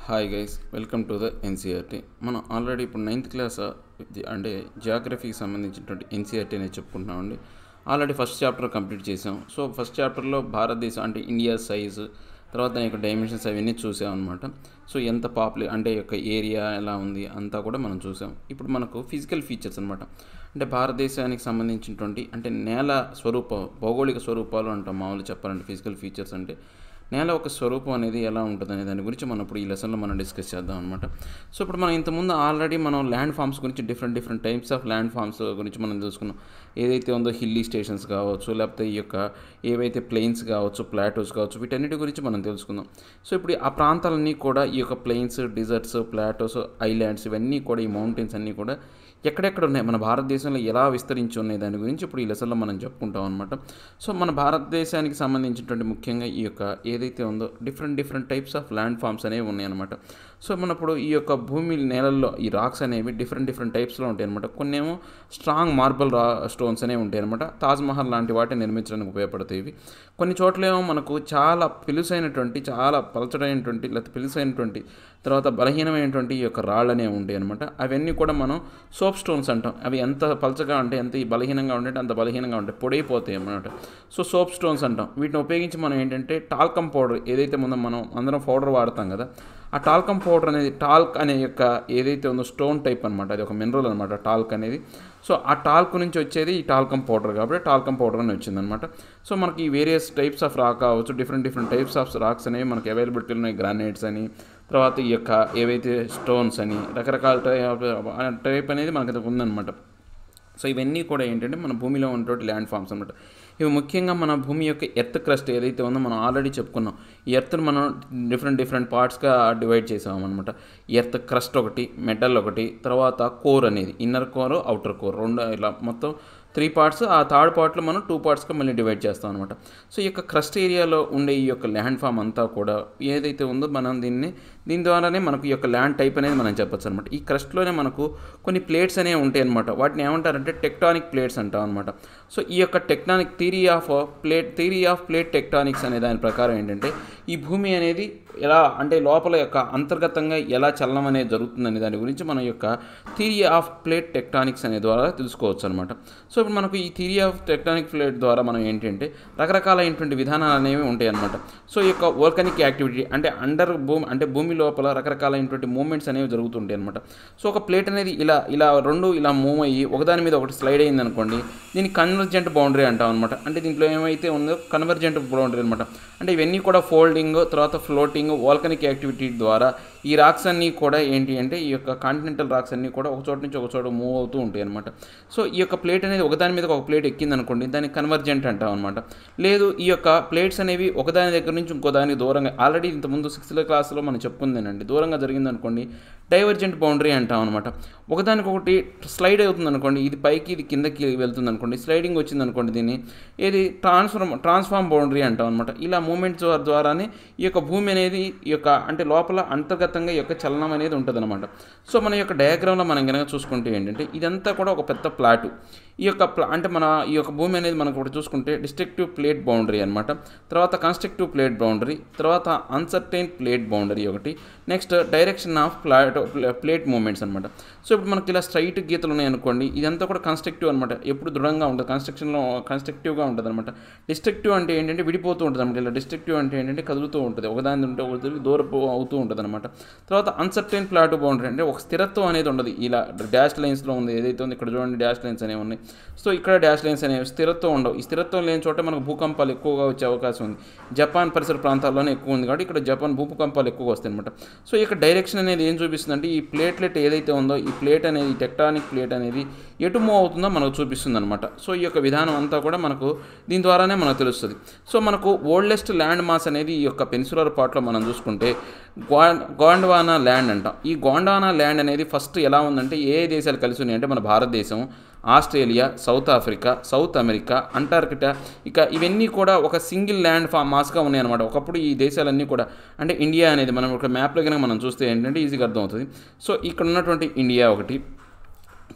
hi guys welcome to the NCERT మనం already ఇప్పుడు ninth class అంటే జియోగ్రఫీకి సంబంధించినటువంటి ఎన్సీఆర్టీ అనేది చెప్పుకుంటున్నామండి ఆల్రెడీ ఫస్ట్ చాప్టర్ కంప్లీట్ చేసాం సో ఫస్ట్ చాప్టర్లో భారతదేశం అంటే ఇండియా సైజు తర్వాత దాని యొక్క డైమెన్షన్స్ అవన్నీ చూసాం అనమాట సో ఎంత పాపులే అంటే యొక్క ఏరియా ఎలా ఉంది అంతా కూడా మనం చూసాం ఇప్పుడు మనకు ఫిజికల్ ఫీచర్స్ అనమాట అంటే భారతదేశానికి సంబంధించినటువంటి అంటే నేల స్వరూపం భౌగోళిక స్వరూపాలు అంటాం మామూలు చెప్పాలంటే ఫిజికల్ ఫీచర్స్ అంటే నేల ఒక స్వరూపం అనేది ఎలా ఉంటుంది అనే దాని గురించి మనం ఇప్పుడు ఈ లెసన్లో మనం డిస్కస్ చేద్దాం అనమాట సో ఇప్పుడు మనం ఇంతకుముందు ఆల్రెడీ మనం ల్యాండ్ ఫామ్స్ గురించి different different types of land forms గురించి మనం తెలుసుకున్నాం ఏదైతే ఉందో హిల్లీ స్టేషన్స్ కావచ్చు లేకపోతే ఈ యొక్క ఏవైతే ప్లెయిన్స్ కావచ్చు ప్లాటోస్ కావచ్చు వీటన్నిటి గురించి మనం తెలుసుకుందాం సో ఇప్పుడు ఆ ప్రాంతాలన్నీ కూడా ఈ యొక్క ప్లెయిన్స్ డిజర్ట్స్ ప్లాటోస్ ఐలాండ్స్ ఇవన్నీ కూడా ఈ మౌంటైన్స్ అన్నీ కూడా ఎక్కడెక్కడ ఉన్నాయి మన భారతదేశంలో ఎలా విస్తరించి ఉన్నాయి దాని గురించి ఇప్పుడు ఈ లెసన్లో మనం చెప్పుకుంటాం అనమాట సో మన భారతదేశానికి సంబంధించినటువంటి ముఖ్యంగా ఈ యొక్క ఏదైతే ఉందో different different types of land forms అనేవి ఉన్నాయన్నమాట సో మన ఇప్పుడు ఈ యొక్క భూమి నేలల్లో ఈ రాక్స్ అనేవి డిఫరెంట్ డిఫరెంట్ టైప్స్లో ఉంటాయి అనమాట కొన్ని ఏమో స్ట్రాంగ్ మార్బల్ రా స్టోన్స్ అనేవి ఉంటాయి అనమాట తాజ్మహల్ లాంటి వాటిని నిర్మించడానికి ఉపయోగపడతాయి ఇవి కొన్ని చోట్లేమో మనకు చాలా పిలుసైనటువంటి చాలా పలచడైనటువంటి లేకపోతే పిలుసైనటువంటి తర్వాత బలహీనమైనటువంటి ఈ యొక్క రాళ్ళు అనేవి ఉంటాయి అనమాట అవన్నీ కూడా మనం సోప్ స్టోన్స్ అంటాం అవి ఎంత పలచగా అంటే ఎంత బలహీనంగా ఉంటే అంత బలహీనంగా ఉంటాయి పొడైపోతాయి అన్నమాట సో సోప్ స్టోన్స్ అంటాం వీటిని ఉపయోగించి మనం ఏంటంటే టాల్కమ్ పౌడర్ ఏదైతే ముందో మనం అందరం పౌడర్ వాడతాం కదా ఆ టాల్కమ్ పౌడర్ అనేది టాల్క్ అనే యొక్క ఏదైతే ఉందో స్టోన్ టైప్ అనమాట అది ఒక మినరల్ అనమాట టాల్క్ అనేది సో ఆ టాల్క్ నుంచి వచ్చేది ఈ టాల్కమ్ పౌడర్ కాబట్టి టాల్కమ్ పౌడర్ అని వచ్చిందనమాట సో మనకి ఈ వేరియస్ టైప్స్ ఆఫ్ రాక్ కావచ్చు different different types of rocks అనేవి మనకి అవైలబిలిటీ ఉన్నాయి గ్రానైట్స్ అని తర్వాత ఈ యొక్క ఏవైతే స్టోన్స్ అని రకరకాల టైప్ అనేది మనకి ఉందన్నమాట సో ఇవన్నీ కూడా ఏంటంటే మన భూమిలో ఉన్నటువంటి ల్యాండ్ ఫామ్స్ అనమాట ఇవి ముఖ్యంగా మన భూమి యొక్క ఎర్త్ క్రస్ట్ ఏదైతే ఉందో మనం ఆల్రెడీ చెప్పుకున్నాం ఈ ఎర్త్ని మనం డిఫరెంట్ డిఫరెంట్ పార్ట్స్గా డివైడ్ చేసాం అనమాట ఎర్త్ క్రస్ట్ ఒకటి మెటల్ ఒకటి తర్వాత కోర్ అనేది ఇన్నర్ కోర్ అవుటర్ కోర్ రెండు ఇలా మొత్తం త్రీ పార్ట్స్ ఆ థర్డ్ పార్ట్లో మనం టూ పార్ట్స్గా మళ్ళీ డివైడ్ చేస్తాం అనమాట సో ఈ యొక్క క్రస్ట్ ఏరియాలో ఉండే ఈ యొక్క ల్యాండ్ ఫామ్ అంతా కూడా ఏదైతే ఉందో మనం దీన్ని దీని ద్వారానే మనకు ఈ యొక్క ల్యాండ్ టైప్ అనేది మనం చెప్పొచ్చు అనమాట ఈ క్రస్ట్లోనే మనకు కొన్ని ప్లేట్స్ అనేవి ఉంటాయి అనమాట వాటిని ఏమంటారంటే టెక్టానిక్ ప్లేట్స్ అంటాం అనమాట సో ఈ యొక్క tectonic theory of plate theory of plate tectonics అనే దాని ప్రకారం ఏంటంటే ఈ భూమి అనేది ఎలా అంటే లోపల యొక్క అంతర్గతంగా ఎలా చలనం అనేది జరుగుతుందనే దాని గురించి మన యొక్క థియరీ ఆఫ్ ప్లేట్ టెక్టానిక్స్ అనే ద్వారా తెలుసుకోవచ్చు అనమాట సో ఇప్పుడు మనకు ఈ థియరీ ఆఫ్ టెక్టానిక్ ప్లేట్ ద్వారా మనం ఏంటంటే రకరకాలైనటువంటి విధానాలు అనేవి ఉంటాయి అనమాట సో ఈ యొక్క వోల్కనిక్ యాక్టివిటీ అంటే అండర్ భూమి అంటే భూమి లోపల రకరకాలైనటువంటి మూమెంట్స్ అనేవి జరుగుతుంటాయి అనమాట సో ఒక ప్లేట్ అనేది ఇలా ఇలా రెండు ఇలా మూవ్ అయ్యి ఒకదాని మీద ఒకటి స్లైడ్ అయింది అనుకోండి దీన్ని కన్వర్జెంట్ బౌండరీ అంటాం అనమాట అంటే దీంట్లో ఏమైతే ఉందో కన్వర్జెంట్ బౌండరీ అనమాట అంటే ఇవన్నీ కూడా ఫోల్డింగ్ తర్వాత ఫ్లోటింగ్ వాల్కనిక్ యాక్టివిటీ ద్వారా ఈ రాక్స్ అన్నీ కూడా ఏంటి అంటే ఈ యొక్క కాంటినెంటల్ రాక్స్ అన్నీ కూడా ఒక చోట నుంచి ఒక చోట మూవ్ అవుతూ ఉంటాయి అనమాట సో ఈ యొక్క ప్లేట్ అనేది ఒకదాని మీద ఒక ప్లేట్ ఎక్కింది అనుకోండి దాన్ని కన్వర్జెంట్ అంటాం అనమాట లేదు ఈ యొక్క ప్లేట్స్ అనేవి ఒకదాని దగ్గర నుంచి ఇంకో దానికి దూరంగా ఆల్రెడీ ఇంతకుముందు సిక్స్త్ క్లాస్లో మనం చెప్పుకుందేనండి దూరంగా జరిగింది అనుకోండి డైవర్జెంట్ బౌండరీ అంటాం అనమాట ఒకదానికొకటి స్లైడ్ అవుతుంది అనుకోండి ఇది పైకి ఇది కిందకి వెళ్తుంది అనుకోండి స్లైడింగ్ వచ్చింది అనుకోండి దీన్ని ఏది ట్రాన్స్ఫార్మ్ ట్రాన్స్ఫార్మ్ బౌండరీ అంటాం అనమాట ఇలా మూమెంట్స్ ద్వారానే ఈ యొక్క భూమి అనేది ఈ యొక్క అంటే లోపల అంతర్గతంగా ఈ యొక్క చలనం అనేది ఉంటుంది అనమాట సో మన యొక్క డయాగ్రామ్లో మనం కనుక చూసుకుంటే ఏంటంటే ఇదంతా కూడా ఒక పెద్ద ప్లాటు ఈ యొక్క అంటే మన ఈ యొక్క భూమి అనేది మనకు ఒకటి చూసుకుంటే డిస్ట్రక్టివ్ ప్లేట్ బౌండరీ అనమాట తర్వాత కన్స్ట్రక్టివ్ ప్లేట్ బౌండరీ తర్వాత అన్సర్టైన్ ప్లేట్ బౌండరీ ఒకటి next direction of plate plate movements అనమాట సో ఇప్పుడు మనకి ఇలా స్ట్రైట్ గీతలు ఉన్నాయి అనుకోండి ఇదంతా కూడా కన్స్ట్రక్టివ్ అనమాట ఎప్పుడు దృఢంగా ఉంటుంది కన్స్ట్రక్షన్లో కన్స్ట్రక్టివ్గా ఉంటుంది అనమాట డిస్ట్రక్టివ్ అంటే ఏంటంటే విడిపోతూ ఉంటుంది అనమాట ఇలా డిస్ట్రక్టివ్ అంటే ఏంటంటే కదులుతూ ఉంటుంది ఒకదాని ఉంటే ఒకటి దూరపు అవుతూ ఉంటుంది అనమాట తర్వాత అన్సర్టైన్ ప్లాట్ బౌండరీ అంటే ఒక స్థిరత్వం అనేది ఉండదు ఇలా డాష్ లైన్స్లో ఉంది ఏదైతే ఉంది ఇక్కడ చూడండి డాష్ లైన్స్ అనేవి ఉన్నాయి సో ఇక్కడ డాష్ లైన్స్ అనేవి స్థిరత్వం ఉండవు ఈ స్థిరత్వం లేని చోట మనకు భూకంపాలు ఎక్కువగా వచ్చే అవకాశం ఉంది జపాన్ పరిసర ప్రాంతాల్లోనే ఎక్కువ ఉంది కాబట్టి ఇక్కడ జపాన్ భూకంపాలు ఎక్కువగా వస్తాయి అనమాట సో ఈ యొక్క డైరెక్షన్ అనేది ఏం చూపిస్తుంది అంటే ఈ ప్లేట్లెట్ ఏదైతే ఉందో ఈ ప్లేట్ అనేది టెక్టానిక్ ప్లేట్ అనేది ఎటు మూవ్ అవుతుందో మనకు చూపిస్తుంది అనమాట సో ఈ యొక్క విధానం అంతా కూడా మనకు దీని ద్వారానే మనకు తెలుస్తుంది సో మనకు ఓల్డెస్ట్ ల్యాండ్ మాస్ అనేది ఈ యొక్క పెన్సులర్ పార్ట్లో మనం చూసుకుంటే గోండ్వానా ల్యాండ్ అంటాం ఈ గోండ్వానా ల్యాండ్ అనేది ఫస్ట్ ఎలా ఉందంటే ఏ దేశాలు కలిసి ఉన్నాయి అంటే మన భారతదేశం Australia South Africa South America Antarctica ఇక ఇవన్నీ కూడా ఒక సింగిల్ ల్యాండ్ ఫామ్ మాస్గా ఉన్నాయన్నమాట ఒకప్పుడు ఈ దేశాలన్నీ కూడా అంటే ఇండియా అనేది మనం ఒక మ్యాప్లో కనుక మనం చూస్తే ఏంటంటే ఈజీగా అర్థమవుతుంది సో ఇక్కడ ఉన్నటువంటి ఇండియా ఒకటి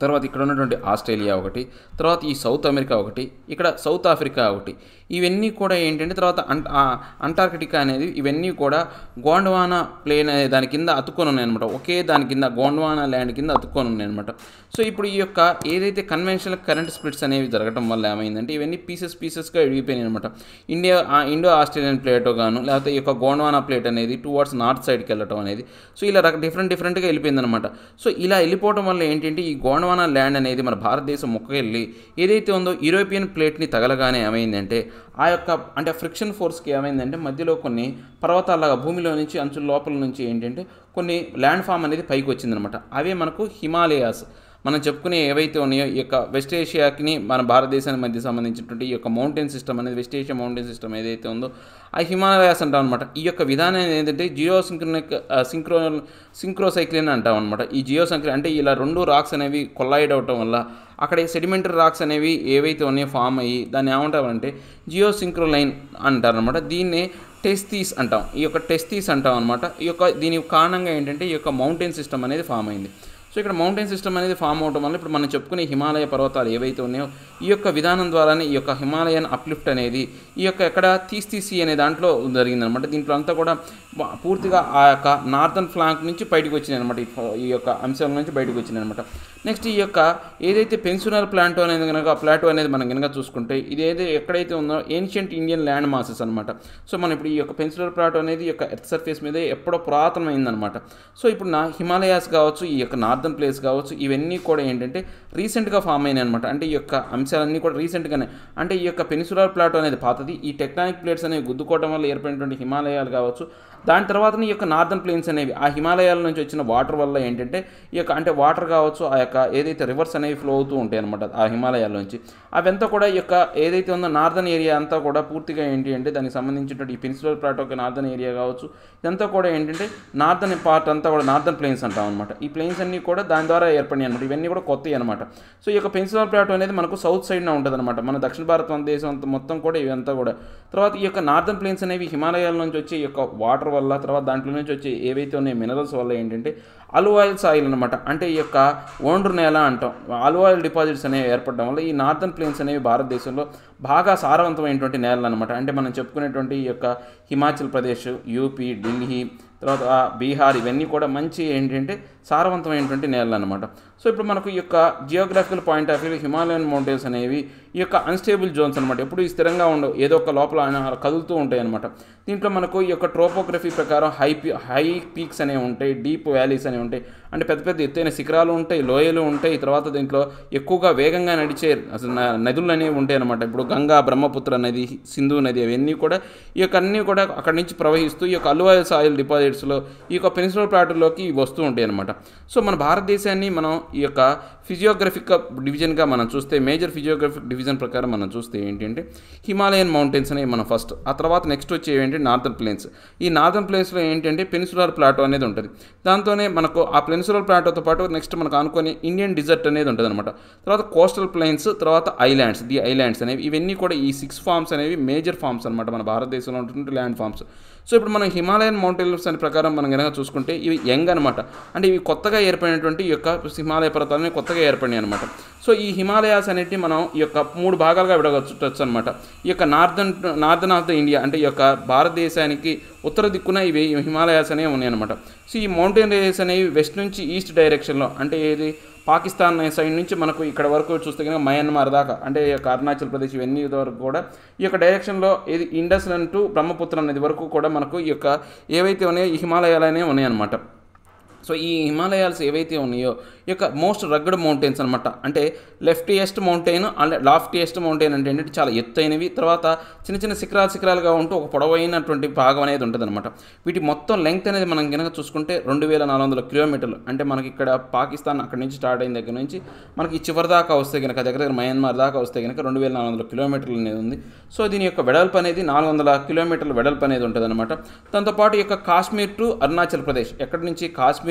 తర్వాత ఇక్కడ ఉన్నటువంటి ఆస్ట్రేలియా ఒకటి తర్వాత ఈ సౌత్ అమెరికా ఒకటి ఇక్కడ సౌత్ ఆఫ్రికా ఒకటి ఇవన్నీ కూడా ఏంటంటే తర్వాత అంట ఆ అంటార్కిటికా అనేది ఇవన్నీ కూడా గోండవానా ప్లేన్ అనే దాని కింద అతుక్కొని ఉన్నాయన్నమాట ఒకే దాని కింద గోండవానా ల్యాండ్ కింద అతుక్కొని ఉన్నాయన్నమాట సో ఇప్పుడు ఈ యొక్క ఏదైతే కన్వెన్షనల్ కరెంట్ స్ప్లిట్స్ అనేవి జరగడం వల్ల ఏమైందంటే ఇవన్నీ పీసెస్ పీసెస్గా విడిగిపోయినాయి అనమాట ఇండియా ఆ- ఇండో ఆస్ట్రేలియన్ ప్లేటో గాను లేకపోతే ఈ యొక్క గోండవానా ప్లేట్ అనేది టువర్డ్స్ నార్త్ సైడ్కి వెళ్ళటం అనేది సో ఇలా రక డిఫరెంట్ డిఫరెంట్గా వెళ్ళిపోయిందనమాట సో ఇలా వెళ్ళిపోవడం వల్ల ఏంటంటే ఈ గోండవానా ల్యాండ్ అనేది మన భారతదేశం మొక్కకెళ్ళి ఏదైతే ఉందో యూరోపియన్ ప్లేట్ని తగలగానే ఏమైందంటే ఆ యొక్క అంటే ఫ్రిక్షన్ ఫోర్స్కి ఏమైందంటే మధ్యలో కొన్ని పర్వతాలాగా భూమిలో నుంచి అంచుల లోపల నుంచి ఏంటంటే కొన్ని ల్యాండ్ ఫామ్ అనేది పైకి వచ్చిందనమాట అవే మనకు హిమాలయాస్ మనం చెప్పుకునే ఏవైతే ఉన్నాయో ఈ యొక్క వెస్ట్ ఏషియాకి మన భారతదేశానికి మధ్య సంబంధించినటువంటి ఈ యొక్క మౌంటైన్ సిస్టమ్ అనేది వెస్ట్ ఏషియా మౌంటైన్ సిస్టమ్ ఏదైతే ఉందో ఆ హిమాలయాస్ అంటాం అనమాట ఈ యొక్క విధానం ఏంటంటే జియో సింక్రోనిక్ సింక్రో సింక్రోసైక్లిన్ అంటాం అనమాట ఈ జియో సంక్లి అంటే ఇలా రెండు రాక్స్ అనేవి కొల్లాయిడ్ అవటం వల్ల అక్కడ సెడిమెంటరీ రాక్స్ అనేవి ఏవైతే ఉన్నాయో ఫామ్ అయ్యి దాన్ని ఏమంటామంటే జియో సింక్రోలైన్ అంటారు అనమాట దీన్నే టెస్తీస్ అంటాం ఈ యొక్క టెస్తీస్ అంటాం అనమాట ఈ యొక్క దీని కారణంగా ఏంటంటే ఈ యొక్క మౌంటైన్ సిస్టమ్ అనేది ఫామ్ అయింది సో ఇక్కడ మౌంటైన్ సిస్టమ్ అనేది ఫామ్ అవడం వల్ల ఇప్పుడు మనం చెప్పుకునే హిమాలయ పర్వతాలు ఏవైతే ఉన్నాయో ఈ యొక్క విధానం ద్వారానే ఈ యొక్క హిమాలయన్ అప్లిఫ్ట్ అనేది ఈ యొక్క ఎక్కడ తీస్తీసి అనే దాంట్లో జరిగిందనమాట దీంట్లో అంతా కూడా బ- పూర్తిగా ఆ యొక్క నార్థన్ ఫ్లాంక్ నుంచి బయటకు వచ్చినాయి అనమాట ఈ యొక్క అంశాల నుంచి బయటకు వచ్చినాయి అనమాట నెక్స్ట్ ఈ యొక్క ఏదైతే పెన్సునర్ ప్లాంటో అనేది కనుక ప్లాటో అనేది మనం కనుక చూసుకుంటే ఇది ఏదైతే ఎక్కడైతే ఉందో ఏన్షియంట్ ఇండియన్ ల్యాండ్ మాసెస్ అనమాట సో మనం ఇప్పుడు ఈ యొక్క పెన్సునర్ ప్లాటో అనేది ఈ యొక్క ఎర్త్ సర్ఫేస్ మీద ఎప్పుడో పురాతనమైందనమాట సో ఇప్పుడు నా హిమాలయాస్ కావచ్చు ఈ యొక్క నార్థన్ ప్లేస్ కావచ్చు ఇవన్నీ కూడా ఏంటంటే రీసెంట్గా ఫామ్ అయినాయి అనమాట అంటే ఈ యొక్క అంశాలన్నీ కూడా రీసెంట్గానే అంటే ఈ యొక్క పెనిసులర్ ప్లాటో అనేది పాతది ఈ టెక్టానిక్ ప్లేట్స్ అనేవి గుద్దుకోవడం వల్ల ఏర్పడినటువంటి హిమాలయాలు కావచ్చు దాని తర్వాత ఈ యొక్క నార్థన్ ప్లేన్స్ అనేవి ఆ హిమాలయాల నుంచి వచ్చిన వాటర్ వల్ల ఏంటంటే ఈ యొక్క అంటే వాటర్ కావచ్చు ఆ యొక్క ఏదైతే రివర్స్ అనేవి ఫ్లో అవుతూ ఉంటాయి అనమాట ఆ హిమాలయాల నుంచి అవంతా కూడా ఈ యొక్క ఏదైతే ఉందో నార్థన్ ఏరియా అంతా కూడా పూర్తిగా ఏంటి అంటే దానికి సంబంధించినటువంటి ఈ పెన్సిలర్ ప్లాటోకి నార్థన్ ఏరియా కావచ్చు ఇదంతా కూడా ఏంటంటే నార్థన్ పార్ట్ అంతా కూడా నార్థన్ ప్లేన్స్ అంటాం అనమాట ఈ ప్లేన్స్ అన్నీ కూడా దాని ద్వారా ఏర్పడినాయి అనమాట ఇవన్నీ కూడా కొత్తవి అనమాట సో ఈ యొక్క పెన్సిలర్ ప్లాటో అనేది మనకు సౌత్ సైడ్న ఉంటుంది అనమాట మన దక్షిణ భారతదేశం అంతా మొత్తం కూడా ఇవంతా కూడా తర్వాత ఈ యొక్క నార్థన్ ప్లేన్స్ అనేవి హిమాలయాల నుంచి వచ్చే ఈ యొక్క వాటర్ వల్ల తర్వాత దాంట్లో నుంచి వచ్చే ఏవైతే ఉన్నాయి మినరల్స్ వల్ల ఏంటంటే అలువాయిల్ సాయిల్ అనమాట అంటే ఈ యొక్క ఒండ్రు నేల అంటాం అలువాయిల్ డిపాజిట్స్ అనేవి ఏర్పడడం వల్ల ఈ నార్థన్ ప్లేన్స్ అనేవి భారతదేశంలో బాగా సారవంతమైనటువంటి నేలలు అనమాట అంటే మనం చెప్పుకునేటువంటి ఈ యొక్క హిమాచల్ ప్రదేశ్ యూపీ ఢిల్లీ తర్వాత ఆ బీహార్ ఇవన్నీ కూడా మంచి ఏంటంటే సారవంతమైనటువంటి నేలలు అనమాట సో ఇప్పుడు మనకు ఈ యొక్క geographical point of view Himalayan mountains అనేవి ఈ యొక్క అన్స్టేబుల్ జోన్స్ అనమాట ఎప్పుడు ఈ స్థిరంగా ఉండవు ఏదో ఒక లోపల ఆయన కదులుతూ ఉంటాయి అనమాట దీంట్లో మనకు ఈ యొక్క ట్రోపోగ్రఫీ ప్రకారం హై పీ హై పీక్స్ అనేవి ఉంటాయి డీప్ వ్యాలీస్ అనేవి ఉంటాయి అంటే పెద్ద పెద్ద ఎత్తైన శిఖరాలు ఉంటాయి లోయలు ఉంటాయి తర్వాత దీంట్లో ఎక్కువగా వేగంగా నడిచే అసలు న- నదులు అనేవి ఉంటాయి అనమాట ఇప్పుడు గంగా బ్రహ్మపుత్ర నది సింధు నది అవన్నీ కూడా ఈ యొక్క అన్నీ కూడా అక్కడి నుంచి ప్రవహిస్తూ ఈ యొక్క అల్వాయిల్ సాయిల్ డిపాజిట్స్లో ఈ యొక్క పెన్సిల్ ప్లాటుల్లోకి వస్తూ ఉంటాయి అనమాట సో మన భారతదేశాన్ని మనం ఈ యొక్క ఫిజియోగ్రఫిక్ డివిజన్గా మనం చూస్తే మేజర్ ఫిజియోగ్రఫిక్ డివిజన్ ప్రకారం మనం చూస్తే ఏంటంటే హిమాలయన్ మౌంటైన్స్ అనేవి మనం ఫస్ట్ ఆ తర్వాత నెక్స్ట్ వచ్చే ఏంటి నార్థన్ ప్లేన్స్ ఈ నార్థన్ ప్లేన్స్లో ఏంటంటే పెనిసులర్ ప్లాటో అనేది ఉంటుంది దాంతోనే మనకు ఆ పెనిసులర్ ప్లాటోతో పాటు నెక్స్ట్ మనకు అనుకునే ఇండియన్ డిజర్ట్ అనేది ఉంటుంది అనమాట తర్వాత కోస్టల్ ప్లైన్స్ తర్వాత ఐలాండ్స్ ది ఐలాండ్స్ అనేవి ఇవన్నీ కూడా ఈ సిక్స్ ఫార్మ్స్ అనేవి మేజర్ ఫార్మ్స్ అనమాట మన భారతదేశంలో ఉంటున్న ల్యాండ్ ఫార్మ్స్ సో ఇప్పుడు మనం హిమాలయన్ మౌంటైన్స్ అని ప్రకారం మనం కనుక చూసుకుంటే ఇవి యంగ్ అనమాట అంటే ఇవి కొత్తగా ఏర్పడినటువంటి ఈ యొక్క హిమాలయ పర్వతాలని కొత్తగా ఏర్పడినాయి అనమాట సో ఈ హిమాలయాస్ అనేటివి మనం ఈ యొక్క మూడు భాగాలుగా విడగొచ్చు అనమాట ఈ యొక్క northern northern of the India అంటే ఈ యొక్క భారతదేశానికి ఉత్తర దిక్కున ఇవి హిమాలయాస్ అనేవి ఉన్నాయన్నమాట సో ఈ మౌంటైన్ రేంజెస్ అనేవి వెస్ట్ నుంచి ఈస్ట్ డైరెక్షన్లో అంటే ఏది పాకిస్తాన్ సైడ్ నుంచి మనకు ఇక్కడ వరకు చూస్తే కనుక మయన్మార్ దాకా అంటే ఈ యొక్క అరుణాచల్ ప్రదేశ్ ఇవన్నీ వరకు కూడా ఈ యొక్క డైరెక్షన్లో ఇది ఇండస్ టు బ్రహ్మపుత్ర నది వరకు కూడా మనకు ఈ యొక్క ఏవైతే ఉన్నాయో ఈ హిమాలయాలనే ఉన్నాయన్నమాట సో ఈ హిమాలయాల్స్ ఏవైతే ఉన్నాయో ఈ యొక్క మోస్ట్ రగ్గడ్ మౌంటైన్స్ అనమాట అంటే loftiest mountain and loftiest mountain అంటే ఏంటంటే చాలా ఎత్తైనవి తర్వాత చిన్న చిన్న శిఖరాలు శిఖరాలుగా ఉంటూ ఒక పొడవైనటువంటి భాగం అనేది ఉంటుంది అనమాట వీటి మొత్తం లెంగ్త్ అనేది మనం కనుక చూసుకుంటే రెండు వేల నాలుగు వందల కిలోమీటర్లు అంటే మనకి ఇక్కడ పాకిస్తాన్ అక్కడి నుంచి స్టార్ట్ అయిన దగ్గర నుంచి మనకి ఈ చివరి దాకా వస్తే కనుక దగ్గర దగ్గర మయన్మార్ దాకా వస్తే కనుక రెండు వేల నాలుగు వందల కిలోమీటర్లు అనేది ఉంది సో దీని యొక్క వెడల్పు అనేది నాలుగు వందల కిలోమీటర్ల వెడల్పు అనేది ఉంటుంది అనమాట దాంతోపాటు ఈ యొక్క కాశ్మీర్ టు అరుణాచల్ ప్రదేశ్ ఎక్కడి నుంచి కాశ్మీర్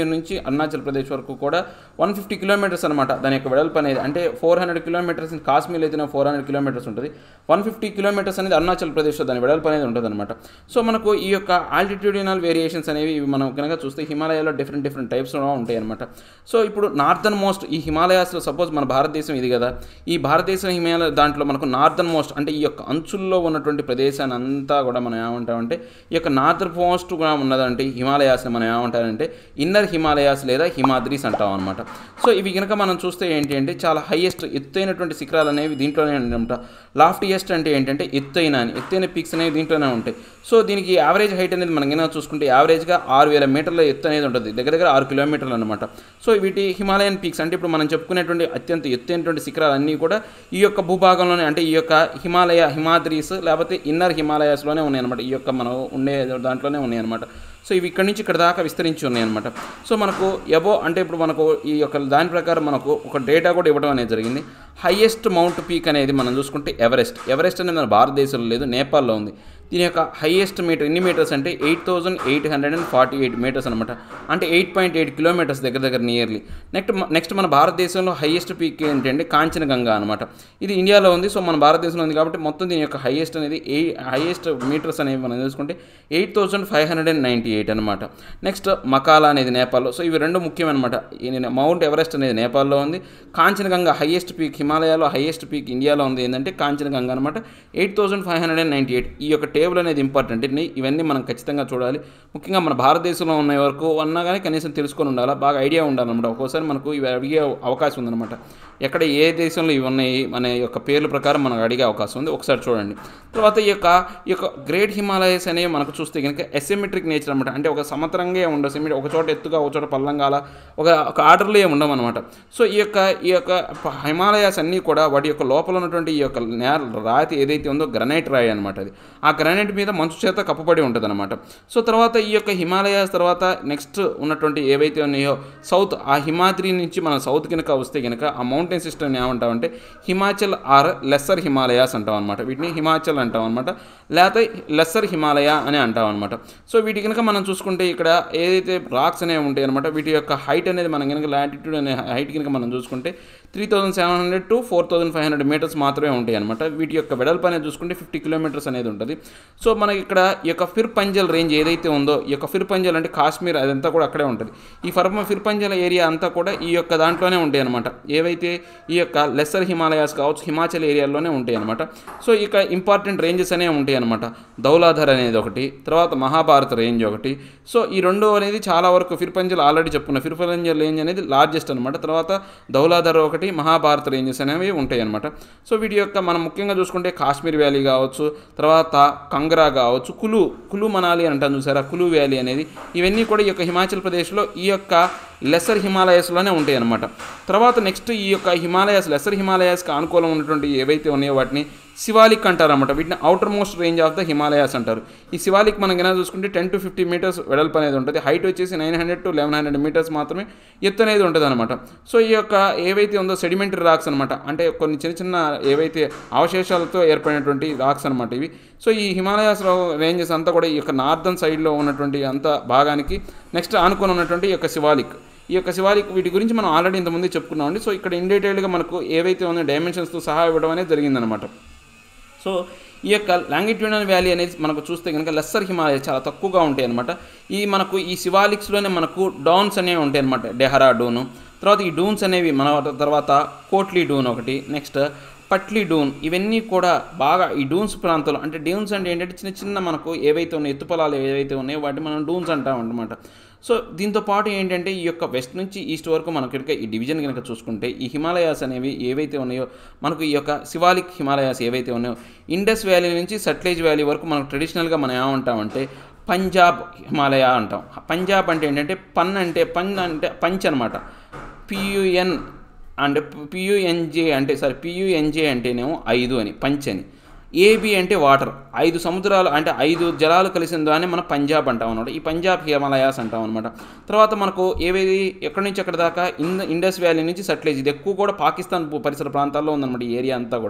కాశ్మీర్ నుంచి అరుణాచల్ ప్రదేశ్ వరకు కూడా వన్ ఫిఫ్టీ కిలోమీటర్స్ అనమాట దాని యొక్క వెడల్పు అనేది అంటే ఫోర్ హండ్రెడ్ కిలోమీటర్స్ కాశ్మీర్ అయితే ఫోర్ హండ్రెడ్ కిలోమీటర్స్ ఉంటుంది వన్ ఫిఫ్టీ కిలోమీటర్స్ అనేది అరుణాచల్ ప్రదేశ్లో దాని వెడల్పు అనేది ఉంటుంది అనమాట సో మనకు ఈ యొక్క ఆల్టిట్యూడినల్ వేరియేషన్స్ అనేవి ఇవి మనం కనుక చూస్తే హిమాలయాలో డిఫరెంట్ డిఫరెంట్ టైప్స్లో ఉంటాయి అనమాట సో ఇప్పుడు నార్థన్ మోస్ట్ ఈ హిమాలయాస్లో సపోజ్ మన భారతదేశం ఇది కదా ఈ భారతదేశం హిమాలయ దాంట్లో మనకు నార్థన్ మోస్ట్ అంటే ఈ యొక్క అంచుల్లో ఉన్నటువంటి ప్రదేశాన్ని అంతా కూడా మనం ఏమంటామంటే ఈ యొక్క నార్థన్ మోస్ట్ కూడా ఉన్నదంటే హిమాలయాస్ని మనం ఏమంటారంటే ఇన్నర్ హిమాలయాస్ లేదా హిమాద్రీస్ అంటాం అనమాట సో ఇవి కనుక మనం చూస్తే ఏంటి అంటే చాలా హైయెస్ట్ ఎత్తైనటువంటి శిఖరాలు అనేవి దీంట్లోనే అనమాట లాఫ్టియెస్ట్ అంటే ఏంటంటే ఎత్తైన అని ఎత్తైన పీక్స్ అనేవి దీంట్లోనే ఉంటాయి సో దీనికి యావరేజ్ హైట్ అనేది మనం కనుక చూసుకుంటే యావరేజ్గా ఆరు వేల మీటర్ల ఎత్తు అనేది ఉంటుంది దగ్గర దగ్గర ఆరు కిలోమీటర్లు అనమాట సో వీటి హిమాలయన్ పీక్స్ అంటే ఇప్పుడు మనం చెప్పుకునేటువంటి అత్యంత ఎత్తైనటువంటి శిఖరాలు అన్నీ కూడా ఈ యొక్క భూభాగంలోనే అంటే ఈ యొక్క హిమాలయ హిమాద్రీస్ లేకపోతే ఇన్నర్ హిమాలయాస్లోనే ఉన్నాయి అనమాట ఈ యొక్క మనం ఉండే దాంట్లోనే ఉన్నాయి అనమాట సో ఇవి ఇక్కడి నుంచి ఇక్కడ దాకా విస్తరించి ఉన్నాయి అనమాట సో మనకు ఎబో అంటే ఇప్పుడు మనకు ఈ యొక్క దాని ప్రకారం మనకు ఒక డేటా కూడా ఇవ్వడం అనేది జరిగింది హైయెస్ట్ మౌంట్ పీక్ అనేది మనం చూసుకుంటే ఎవరెస్ట్ ఎవరెస్ట్ అనేది మన భారతదేశంలో లేదు నేపాల్లో ఉంది దీని యొక్క హైయెస్ట్ మీటర్ ఎన్ని మీటర్స్ అంటే eight thousand eight hundred and forty eight metres అనమాట అంటే ఎయిట్ పాయింట్ ఎయిట్ కిలోమీటర్స్ దగ్గర దగ్గర నియర్లీ నెక్స్ట్ నెక్స్ట్ మన భారతదేశంలో హైయెస్ట్ పీక్ ఏంటంటే కాంచనగంగా అనమాట ఇది ఇండియాలో ఉంది సో మన భారతదేశంలో ఉంది కాబట్టి మొత్తం దీని యొక్క హైయెస్ట్ అనేది ఏ హైయెస్ట్ మీటర్స్ అనేవి మనం చూసుకుంటే eight thousand five hundred and ninety eight అనమాట నెక్స్ట్ మకాలా అనేది నేపాల్లో సో ఇవి రెండు ముఖ్యమనమాట మౌంట్ ఎవరెస్ట్ అనేది నేపాల్లో ఉంది కాంచనగంగా హైయెస్ట్ పీక్ హిమాలయాలో హైయెస్ట్ పీక్ ఇండియాలో ఉంది ఏంటంటే కాంచనగంగా అనమాట eight thousand five hundred and ninety eight ఈ యొక్క టేబుల్ అనేది ఇంపార్టెంట్ ఇన్ని ఇవన్నీ మనం ఖచ్చితంగా చూడాలి ముఖ్యంగా మన భారతదేశంలో ఉన్న వరకు అన్నా కానీ కనీసం తెలుసుకొని ఉండాలి బాగా ఐడియా ఉండాలన్నమాట ఒక్కోసారి మనకు ఇవి అడిగే అవకాశం ఉందన్నమాట ఎక్కడ ఏ దేశంలో ఇవి ఉన్నాయి అనే యొక్క పేర్ల ప్రకారం మనకు అడిగే అవకాశం ఉంది ఒకసారి చూడండి తర్వాత ఈ యొక్క ఈ యొక్క గ్రేట్ హిమాలయస్ అనేవి మనకు చూస్తే కనుక ఎసిమెట్రిక్ నేచర్ అనమాట అంటే ఒక సమతరంగా ఉండవు సిమెట్రి ఒక చోట ఎత్తుగా ఒక చోట పల్లంగాల ఒక ఒక ఆర్డర్లో ఏమి ఉండవు అనమాట సో ఈ యొక్క ఈ యొక్క హిమాలయాస్ అన్నీ కూడా వాటి యొక్క లోపల ఉన్నటువంటి ఈ యొక్క నేల రాతి ఏదైతే ఉందో గ్రనైట్ రాయి అనమాట అది ఆ గ్రనైట్ మీద మంచు చేత కప్పబడి ఉంటుంది అనమాట సో తర్వాత ఈ యొక్క హిమాలయాస్ తర్వాత నెక్స్ట్ ఉన్నటువంటి ఏవైతే ఉన్నాయో సౌత్ ఆ హిమాద్రి నుంచి మన సౌత్ కనుక వస్తే కనుక ఆ మౌంటైన్ సిస్టమ్ ఏమంటామంటే హిమాచల్ ఆర్ లెస్సర్ హిమాలయాస్ అంటాం అనమాట వీటిని హిమాచల్ అంటాం అనమాట లేకపోతే లెస్సర్ హిమాలయ అని అంటాం అనమాట సో వీటి కనుక మనం చూసుకుంటే ఇక్కడ ఏదైతే రాక్స్ అనేవి ఉంటాయి అనమాట వీటి యొక్క హైట్ అనేది మనం కనుక లాటిట్యూడ్ అనే హైట్ కనుక మనం చూసుకుంటే three thousand seven hundred to four thousand five hundred metres మాత్రమే ఉంటాయి అనమాట వీటి యొక్క వెడల్పు అనేది చూసుకుంటే ఫిఫ్టీ కిలోమీటర్స్ అనేది ఉంటుంది సో మనకి ఇక్కడ ఈ యొక్క ఫిర్ పంజల్ రేంజ్ ఏదైతే ఉందో ఈ యొక్క ఫిర్ పంజల్ అంటే కాశ్మీర్ అదంతా కూడా అక్కడే ఉంటుంది ఈ ఫర్మ ఫిర్ పంజల్ ఏరియా అంతా కూడా ఈ యొక్క దాంట్లోనే ఉంటాయి అనమాట ఏవైతే ఈ యొక్క లెస్సర్ హిమాలయాస్ కావచ్చు హిమాచల్ ఏరియాలోనే ఉంటాయి అనమాట సో ఇక ఇంపార్టెంట్ రేంజెస్ అనేవి ఉంటాయి అనమాట దౌలాధర్ అనేది ఒకటి తర్వాత మహాభారత్ రేంజ్ ఒకటి సో ఈ రెండు అనేది చాలా వరకు ఫిర్ పంజల్ ఆల్రెడీ చెప్పుకున్న ఫిర్ పంజల్ రేంజ్ అనేది లార్జెస్ట్ అనమాట తర్వాత దౌలాధర్ ఒకటి మహాభారత్ రేంజెస్ అనేవి ఉంటాయి అనమాట సో వీటి యొక్క మనం ముఖ్యంగా చూసుకుంటే కాశ్మీర్ వ్యాలీ కావచ్చు తర్వాత కంగ్రా కావచ్చు కులు కులు మనాలి అంటాం చూసారా కులు వ్యాలీ అనేది ఇవన్నీ కూడా ఈ యొక్క హిమాచల్ ప్రదేశ్లో ఈ యొక్క లెసర్ హిమాలయస్లోనే ఉంటాయి అనమాట తర్వాత నెక్స్ట్ ఈ యొక్క హిమాలయాస్ లెసర్ హిమాలయాస్కి అనుకూలం ఉన్నటువంటి ఏవైతే ఉన్నాయో వాటిని శివాలిక్ అంటారు అనమాట వీటిని outermost range of the Himalayas అంటారు ఈ శివాలిక్ మనం కనుక చూసుకుంటే టెన్ టు ఫిఫ్టీ మీటర్స్ వెడల్పు అనేది ఉంటుంది హైట్ వచ్చేసి nine hundred to eleven hundred metres మాత్రమే ఎత్తు అనేది ఉంటుంది అనమాట సో ఈ యొక్క ఏవైతే ఉందో సెడిమెంటరీ రాక్స్ అనమాట అంటే కొన్ని చిన్న చిన్న ఏవైతే అవశేషాలతో ఏర్పడినటువంటి రాక్స్ అనమాట ఇవి సో ఈ హిమాలయాస్ రేంజెస్ అంతా కూడా ఈ యొక్క నార్థన్ సైడ్లో ఉన్నటువంటి అంత భాగానికి నెక్స్ట్ ఆనుకొని ఉన్నటువంటి ఈ యొక్క శివాలిక్ ఈ యొక్క శివాలిక్ వీటి గురించి మనం ఆల్రెడీ ఇంతకుముందు చెప్పుకున్నామండి సో ఇక్కడ ఇన్ డీటెయిల్గా మనకు ఏవైతే ఉన్నాయో డైమెన్షన్స్తో సహా ఇవ్వడం అనేది జరిగిందనమాట సో ఈ యొక్క లాంగిట్యూడల్ వ్యాలీ అనేది మనకు చూస్తే కనుక లెస్సర్ హిమాలయ చాలా తక్కువగా ఉంటాయి అనమాట ఈ మనకు ఈ శివాలిక్స్లోనే మనకు డౌన్స్ అనేవి ఉంటాయి అనమాట డెహరా డూను తర్వాత ఈ డూన్స్ అనేవి మన తర్వాత కోట్లీ డూన్ ఒకటి నెక్స్ట్ పట్లీ డూన్ ఇవన్నీ కూడా బాగా ఈ డూన్స్ ప్రాంతంలో అంటే డూన్స్ అంటే ఏంటంటే చిన్న చిన్న మనకు ఏవైతే ఉన్నాయో ఎత్తుపలాలు ఏవైతే ఉన్నాయో వాటిని మనం డూన్స్ అంటాం అనమాట సో దీంతో పాటు ఏంటంటే ఈ యొక్క వెస్ట్ నుంచి ఈస్ట్ వరకు మనం కనుక ఈ డివిజన్ కనుక చూసుకుంటే ఈ హిమాలయాస్ అనేవి ఏవైతే ఉన్నాయో మనకు ఈ యొక్క శివాలిక్ హిమాలయాస్ ఏవైతే ఉన్నాయో ఇండస్ వ్యాలీ నుంచి సట్లేజ్ వ్యాలీ వరకు మనకు ట్రెడిషనల్గా మనం ఏమంటామంటే పంజాబ్ హిమాలయ అంటాం పంజాబ్ అంటే ఏంటంటే పన్ అంటే పన్ అంటే పంచ్ అనమాట పియుఎన్ అంటే పియుఎన్జే అంటే సారీ పియుఎన్జే అంటేనేమో ఐదు అని పంచ్ అని ఏబి అంటే వాటర్ ఐదు సముద్రాలు అంటే ఐదు జలాలు కలిసిన దాన్ని మనం పంజాబ్ అంటాం అనమాట ఈ పంజాబ్ హిమాలయాస్ అంటాం అనమాట తర్వాత మనకు ఏవేది ఎక్కడి నుంచి ఎక్కడి దాకా ఇన్ ఇండస్ వ్యాలీ నుంచి సట్లేజ్ ఇది ఎక్కువ కూడా పాకిస్తాన్ పరిసర ప్రాంతాల్లో ఉందన్నమాట ఈ ఏరియా అంతా కూడా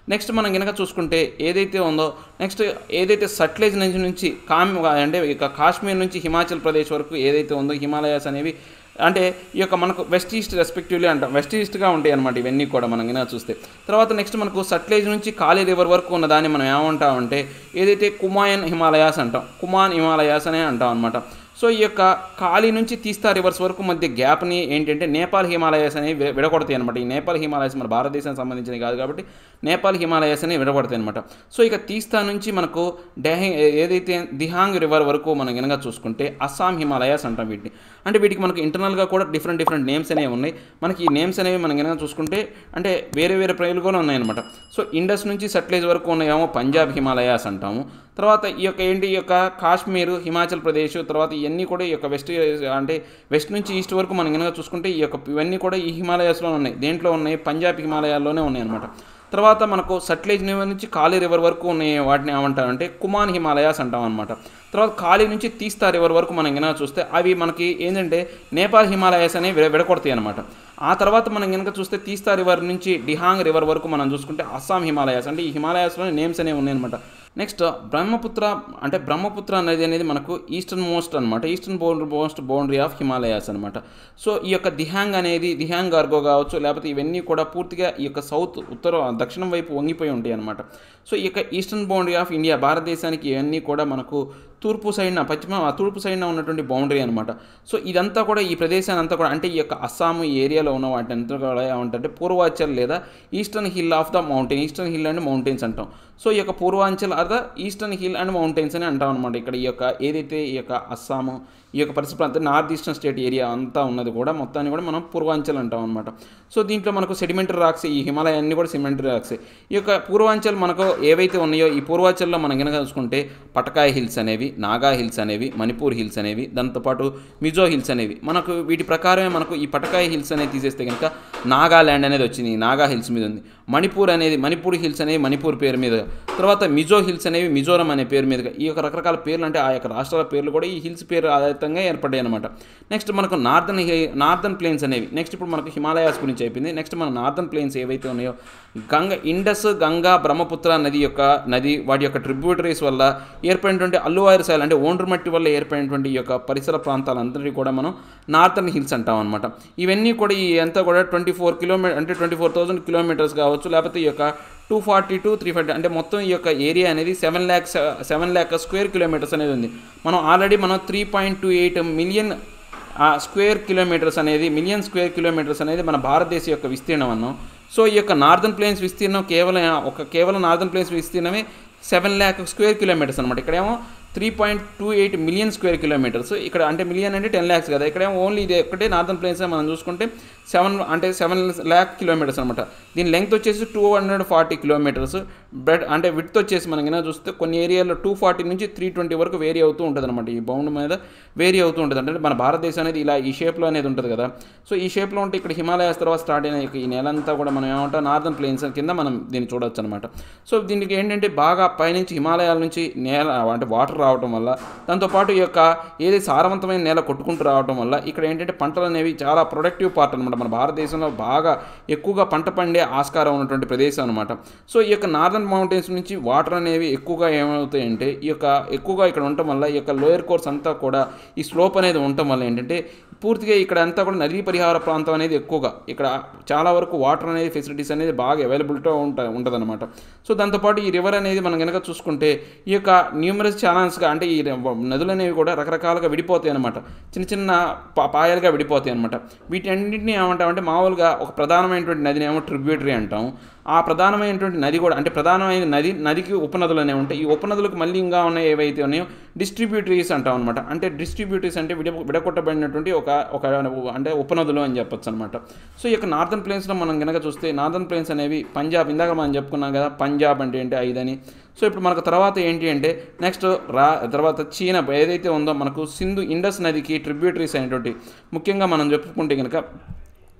నెక్స్ట్ మనం కనుక చూసుకుంటే ఏదైతే ఉందో నెక్స్ట్ ఏదైతే సట్లేజ్ నుంచి నుంచి కామ్ అంటే ఇక కాశ్మీర్ నుంచి హిమాచల్ ప్రదేశ్ వరకు ఏదైతే ఉందో హిమాలయాస్ అనేవి అంటే ఈ యొక్క మనకు వెస్ట్ ఈస్ట్ రెస్పెక్టివ్లీ అంటాం వెస్ట్ ఈస్ట్గా ఉంటాయి అనమాట ఇవన్నీ కూడా మనం కనుక చూస్తే తర్వాత నెక్స్ట్ మనకు సట్లేజ్ నుంచి కాళీ రివర్ వరకు ఉన్న దాన్ని మనం ఏమంటామంటే ఏదైతే కుమాయన్ హిమాలయాస్ అంటాం కుమాన్ హిమాలయాస్ అనే అంటాం అనమాట సో ఈ యొక్క కాళీ నుంచి తీస్తా రివర్స్ వరకు మధ్య గ్యాప్ని ఏంటంటే నేపాల్ హిమాలయాస్ అనేవి వి- విడగొడతాయి అనమాట ఈ నేపాల్ హిమాలయాస్ మన భారతదేశానికి సంబంధించినవి కాదు కాబట్టి నేపాల్ హిమాలయాస్ అనేవి విడగొడతాయి అనమాట సో ఇక తీస్తా నుంచి మనకు డెహి ఏదైతే దిహాంగ్ రివర్ వరకు మనం కనుక చూసుకుంటే అస్సాం హిమాలయాస్ అంటాం వీటిని అంటే వీటికి మనకు ఇంటర్నల్గా కూడా డిఫరెంట్ డిఫరెంట్ నేమ్స్ అనేవి ఉన్నాయి మనకి ఈ నేమ్స్ అనేవి మనం కనుక చూసుకుంటే అంటే వేరే వేరే ప్రజలు కూడా ఉన్నాయన్నమాట సో ఇండస్ నుంచి సట్లేజ్ వరకు ఉన్నాయేమో పంజాబ్ హిమాలయాస్ అంటాము తర్వాత ఈ యొక్క ఏంటి ఈ యొక్క కాశ్మీర్ హిమాచల్ ప్రదేశ్ తర్వాత ఇవన్నీ కూడా ఈ యొక్క వెస్ట్ అంటే వెస్ట్ నుంచి ఈస్ట్ వరకు మనం కనుక చూసుకుంటే ఈ యొక్క ఇవన్నీ కూడా ఈ హిమాలయాస్లో ఉన్నాయి దేంట్లో ఉన్నాయి పంజాబ్ హిమాలయాల్లోనే ఉన్నాయి అనమాట తర్వాత మనకు సట్లేజ్ రివర్ నుంచి కాళీ రివర్ వరకు ఉన్నాయి వాటిని ఏమంటారంటే కుమాన్ హిమాలయాస్ అంటాం అనమాట తర్వాత కాళీ నుంచి తీస్తా రివర్ వరకు మనం కనుక చూస్తే అవి మనకి ఏంటంటే నేపాల్ హిమాలయాస్ అనేవి విడ విడకొడతాయి అనమాట ఆ తర్వాత మనం కనుక చూస్తే తీస్తా రివర్ నుంచి డిహాంగ్ రివర్ వరకు మనం చూసుకుంటే అస్సాం హిమాలయాస్ అంటే ఈ హిమాలయాస్లోని నేమ్స్ అనేవి ఉన్నాయన్నమాట నెక్స్ట్ బ్రహ్మపుత్ర అంటే బ్రహ్మపుత్ర అనేది అనేది మనకు ఈస్టర్న్ మోస్ట్ అనమాట eastern boundary most boundary of Himalayas అనమాట సో ఈ యొక్క దిహాంగ్ అనేది దిహాంగ్ గార్గో కావచ్చు లేకపోతే ఇవన్నీ కూడా పూర్తిగా ఈ యొక్క సౌత్ ఉత్తర దక్షిణం వైపు వంగిపోయి ఉంటాయి అనమాట సో ఈ యొక్క ఈస్టర్న్ బౌండరీ ఆఫ్ ఇండియా భారతదేశానికి ఇవన్నీ కూడా మనకు తూర్పు సైడ్న పశ్చిమ ఆ తూర్పు సైడ్న ఉన్నటువంటి బౌండరీ అనమాట సో ఇదంతా కూడా ఈ ప్రదేశాన్ని అంతా కూడా అంటే ఈ యొక్క అస్సాం ఈ ఏరియాలో ఉన్న వాటి అంతా కూడా ఏమంటే పూర్వాంచల్ లేదా eastern hill of the mountain eastern hill and mountains అంటాం సో ఈ యొక్క Purvanchal or the eastern hill and mountains అని అంటాం అనమాట ఇక్కడ ఈ యొక్క ఏదైతే ఈ యొక్క అస్సాము ఈ యొక్క పరిసర ప్రాంతం నార్త్ ఈస్టర్న్ స్టేట్ ఏరియా అంతా ఉన్నది కూడా మొత్తాన్ని కూడా మనం పూర్వాంచల్ అంటాం అనమాట సో దీంట్లో మనకు సెడిమెంటరీ రాక్స్ ఈ హిమాలయ అన్ని కూడా సెడిమెంటరీ రాక్స్ ఈ యొక్క పూర్వాంచల్ మనకు ఏవైతే ఉన్నాయో ఈ పూర్వాంచల్లో మనం కనుక చూసుకుంటే పటకాయ్ హిల్స్ అనేవి నాగా హిల్స్ అనేవి మణిపూర్ హిల్స్ అనేవి దాంతోపాటు మిజో హిల్స్ అనేవి మనకు వీటి ప్రకారమే మనకు ఈ పటకాయ్ హిల్స్ అనేది తీసేస్తే కనుక నాగాల్యాండ్ అనేది వచ్చింది ఈ నాగా హిల్స్ మీద ఉంది మణిపూర్ అనేది మణిపూర్ హిల్స్ అనేవి మణిపూర్ పేరు మీద తర్వాత మిజో హిల్స్ అనేవి మిజోరం అనే పేరు మీదుగా ఈ యొక్క రకరకాల పేర్లు అంటే ఆ యొక్క రాష్ట్రాల పేర్లు కూడా ఈ హిల్స్ పేరు ఆధారితంగా ఏర్పడ్డాయి అనమాట నెక్స్ట్ మనకు నార్దర్న్ నార్దర్న్ ప్లేన్స్ అనేవి నెక్స్ట్ ఇప్పుడు మనకు హిమాలయాస్ గురించి అయిపోయింది నెక్స్ట్ మన నార్దర్న్ ప్లేన్స్ ఏవైతే ఉన్నాయో గంగ ఇండస్ గంగా బ్రహ్మపుత్ర నది యొక్క నది వాటి యొక్క ట్రిబ్యూటరీస్ వల్ల ఏర్పడినటువంటి అల్లువారి సాయిల్ అంటే ఓండ్రు మట్టి వల్ల ఏర్పడినటువంటి ఈ యొక్క పరిసర ప్రాంతాలందరినీ కూడా మనం నార్థన్ హిల్స్ అంటాం అనమాట ఇవన్నీ కూడా ఈ అంతా కూడా ట్వంటీ ఫోర్ కిలోమీటర్ అంటే ట్వంటీ ఫోర్ థౌసండ్ కిలోమీటర్స్ కావచ్చు లేకపోతే ఈ యొక్క two forty to three forty అంటే మొత్తం ఈ యొక్క ఏరియా అనేది seven lakhs seven lakh square kilometres అనేది ఉంది మనం ఆల్రెడీ మనం three point two eight million square kilometres అనేది మిలియన్ స్క్వేర్ కిలోమీటర్స్ అనేది మన భారతదేశం యొక్క విస్తీర్ణం అన్నాం సో ఈ యొక్క నార్దర్న్ ప్లేన్స్ విస్తీర్ణం కేవలం ఒక కేవలం నార్దర్న్ ప్లేన్స్ విస్తీర్ణమే సెవెన్ ల్యాక్ స్క్వేర్ కిలోమీటర్స్ అనమాట ఇక్కడేమో three point two eight million square kilometres ఇక్కడ అంటే మిలియన్ అంటే టెన్ ల్యాక్స్ కదా ఇక్కడేమో ఓన్లీ ఇది ఒకటే నార్దర్న్ ప్లేన్స్ మనం చూసుకుంటే సెవెన్ అంటే సెవెన్ ల్యాక్ కిలోమీటర్స్ అనమాట దీని లెంగ్త్ వచ్చేసి two hundred forty kilometres bed అంటే విడ్త్ వచ్చేసి మనం కనుక చూస్తే కొన్ని ఏరియాలో టూ ఫార్టీ నుంచి త్రీ ట్వంటీ వరకు వేరీ అవుతూ ఉంటుంది అనమాట ఈ బౌండ్ మీద వేరీ అవుతూ ఉంటుంది అంటే మన భారతదేశం అనేది ఇలా ఈ షేప్లో అనేది ఉంటుంది కదా సో ఈ షేప్లో ఉంటే ఇక్కడ హిమాలయాస్ తర్వాత స్టార్ట్ అయిన ఈ నెలంతా కూడా మనం ఏమంటాం నార్దర్న్ ప్లేన్స్ కింద మనం దీన్ని చూడొచ్చు అనమాట సో దీనికి ఏంటంటే బాగా పైనుంచి హిమాలయాల నుంచి నేల అంటే వాటర్ రావటం వల్ల దాంతోపాటు ఈ యొక్క ఏది సారవంతమైన నేల కొట్టుకుంటూ రావటం వల్ల ఇక్కడ ఏంటంటే పంటలు అనేవి చాలా ప్రొడక్టివ్ పార్ట్ అనమాట మన భారతదేశంలో బాగా ఎక్కువగా పంట పండే ఆస్కారం ఉన్నటువంటి ప్రదేశం అనమాట సో ఈ యొక్క నార్దర్న్ మౌంటైన్స్ నుంచి వాటర్ అనేవి ఎక్కువగా ఏమవుతాయంటే ఈ యొక్క ఎక్కువగా ఇక్కడ ఉండటం వల్ల ఈ యొక్క లోయర్ కోర్స్ అంతా కూడా ఈ స్లోప్ అనేది ఉండటం వల్ల ఏంటంటే పూర్తిగా ఇక్కడ అంతా కూడా నదీ పరిహార ప్రాంతం అనేది ఎక్కువగా ఇక్కడ చాలా వరకు వాటర్ అనేది ఫెసిలిటీస్ అనేది బాగా అవైలబిలిటీ ఉంటాయి ఉంటుందన్నమాట సో దాంతోపాటు ఈ రివర్ అనేది మనం కనుక చూసుకుంటే ఈ యొక్క న్యూమరస్ ఛానల్స్గా అంటే ఈ నదులు అనేవి కూడా రకరకాలుగా విడిపోతాయి అనమాట చిన్న చిన్న పా- పాయలుగా విడిపోతాయి అనమాట వీటన్నింటినీ ఏమంటామంటే మామూలుగా ఒక ప్రధానమైనటువంటి నదిని ఏమో ట్రిబ్యూటరీ అంటాం ఆ ప్రధానమైనటువంటి నది కూడా అంటే ప్రధానమైన నది నదికి ఉపనదులు అనేవి ఉంటాయి ఈ ఉపనదులకు మళ్ళీ ఇంకా ఉన్నాయి ఏవైతే ఉన్నాయో డిస్ట్రిబ్యూటరీస్ అంటాం అనమాట అంటే డిస్ట్రిబ్యూటరీస్ అంటే విడ విడగొట్టబడినటువంటి ఒక ఒక అంటే ఉపనదులు అని చెప్పొచ్చు అనమాట సో ఈ యొక్క నార్దర్న్ ప్లేన్స్లో మనం కనుక చూస్తే నార్దర్న్ ప్లేన్స్ అనేవి పంజాబ్ ఇందాక మనం చెప్పుకున్నాం కదా పంజాబ్ అంటే ఏంటి ఐదని సో ఇప్పుడు మనకు తర్వాత ఏంటి అంటే నెక్స్ట్ రా తర్వాత చీన ఏదైతే ఉందో మనకు సింధు ఇండస్ నదికి ట్రిబ్యూటరీస్ అయినటువంటి ముఖ్యంగా మనం చెప్పుకుంటే కనుక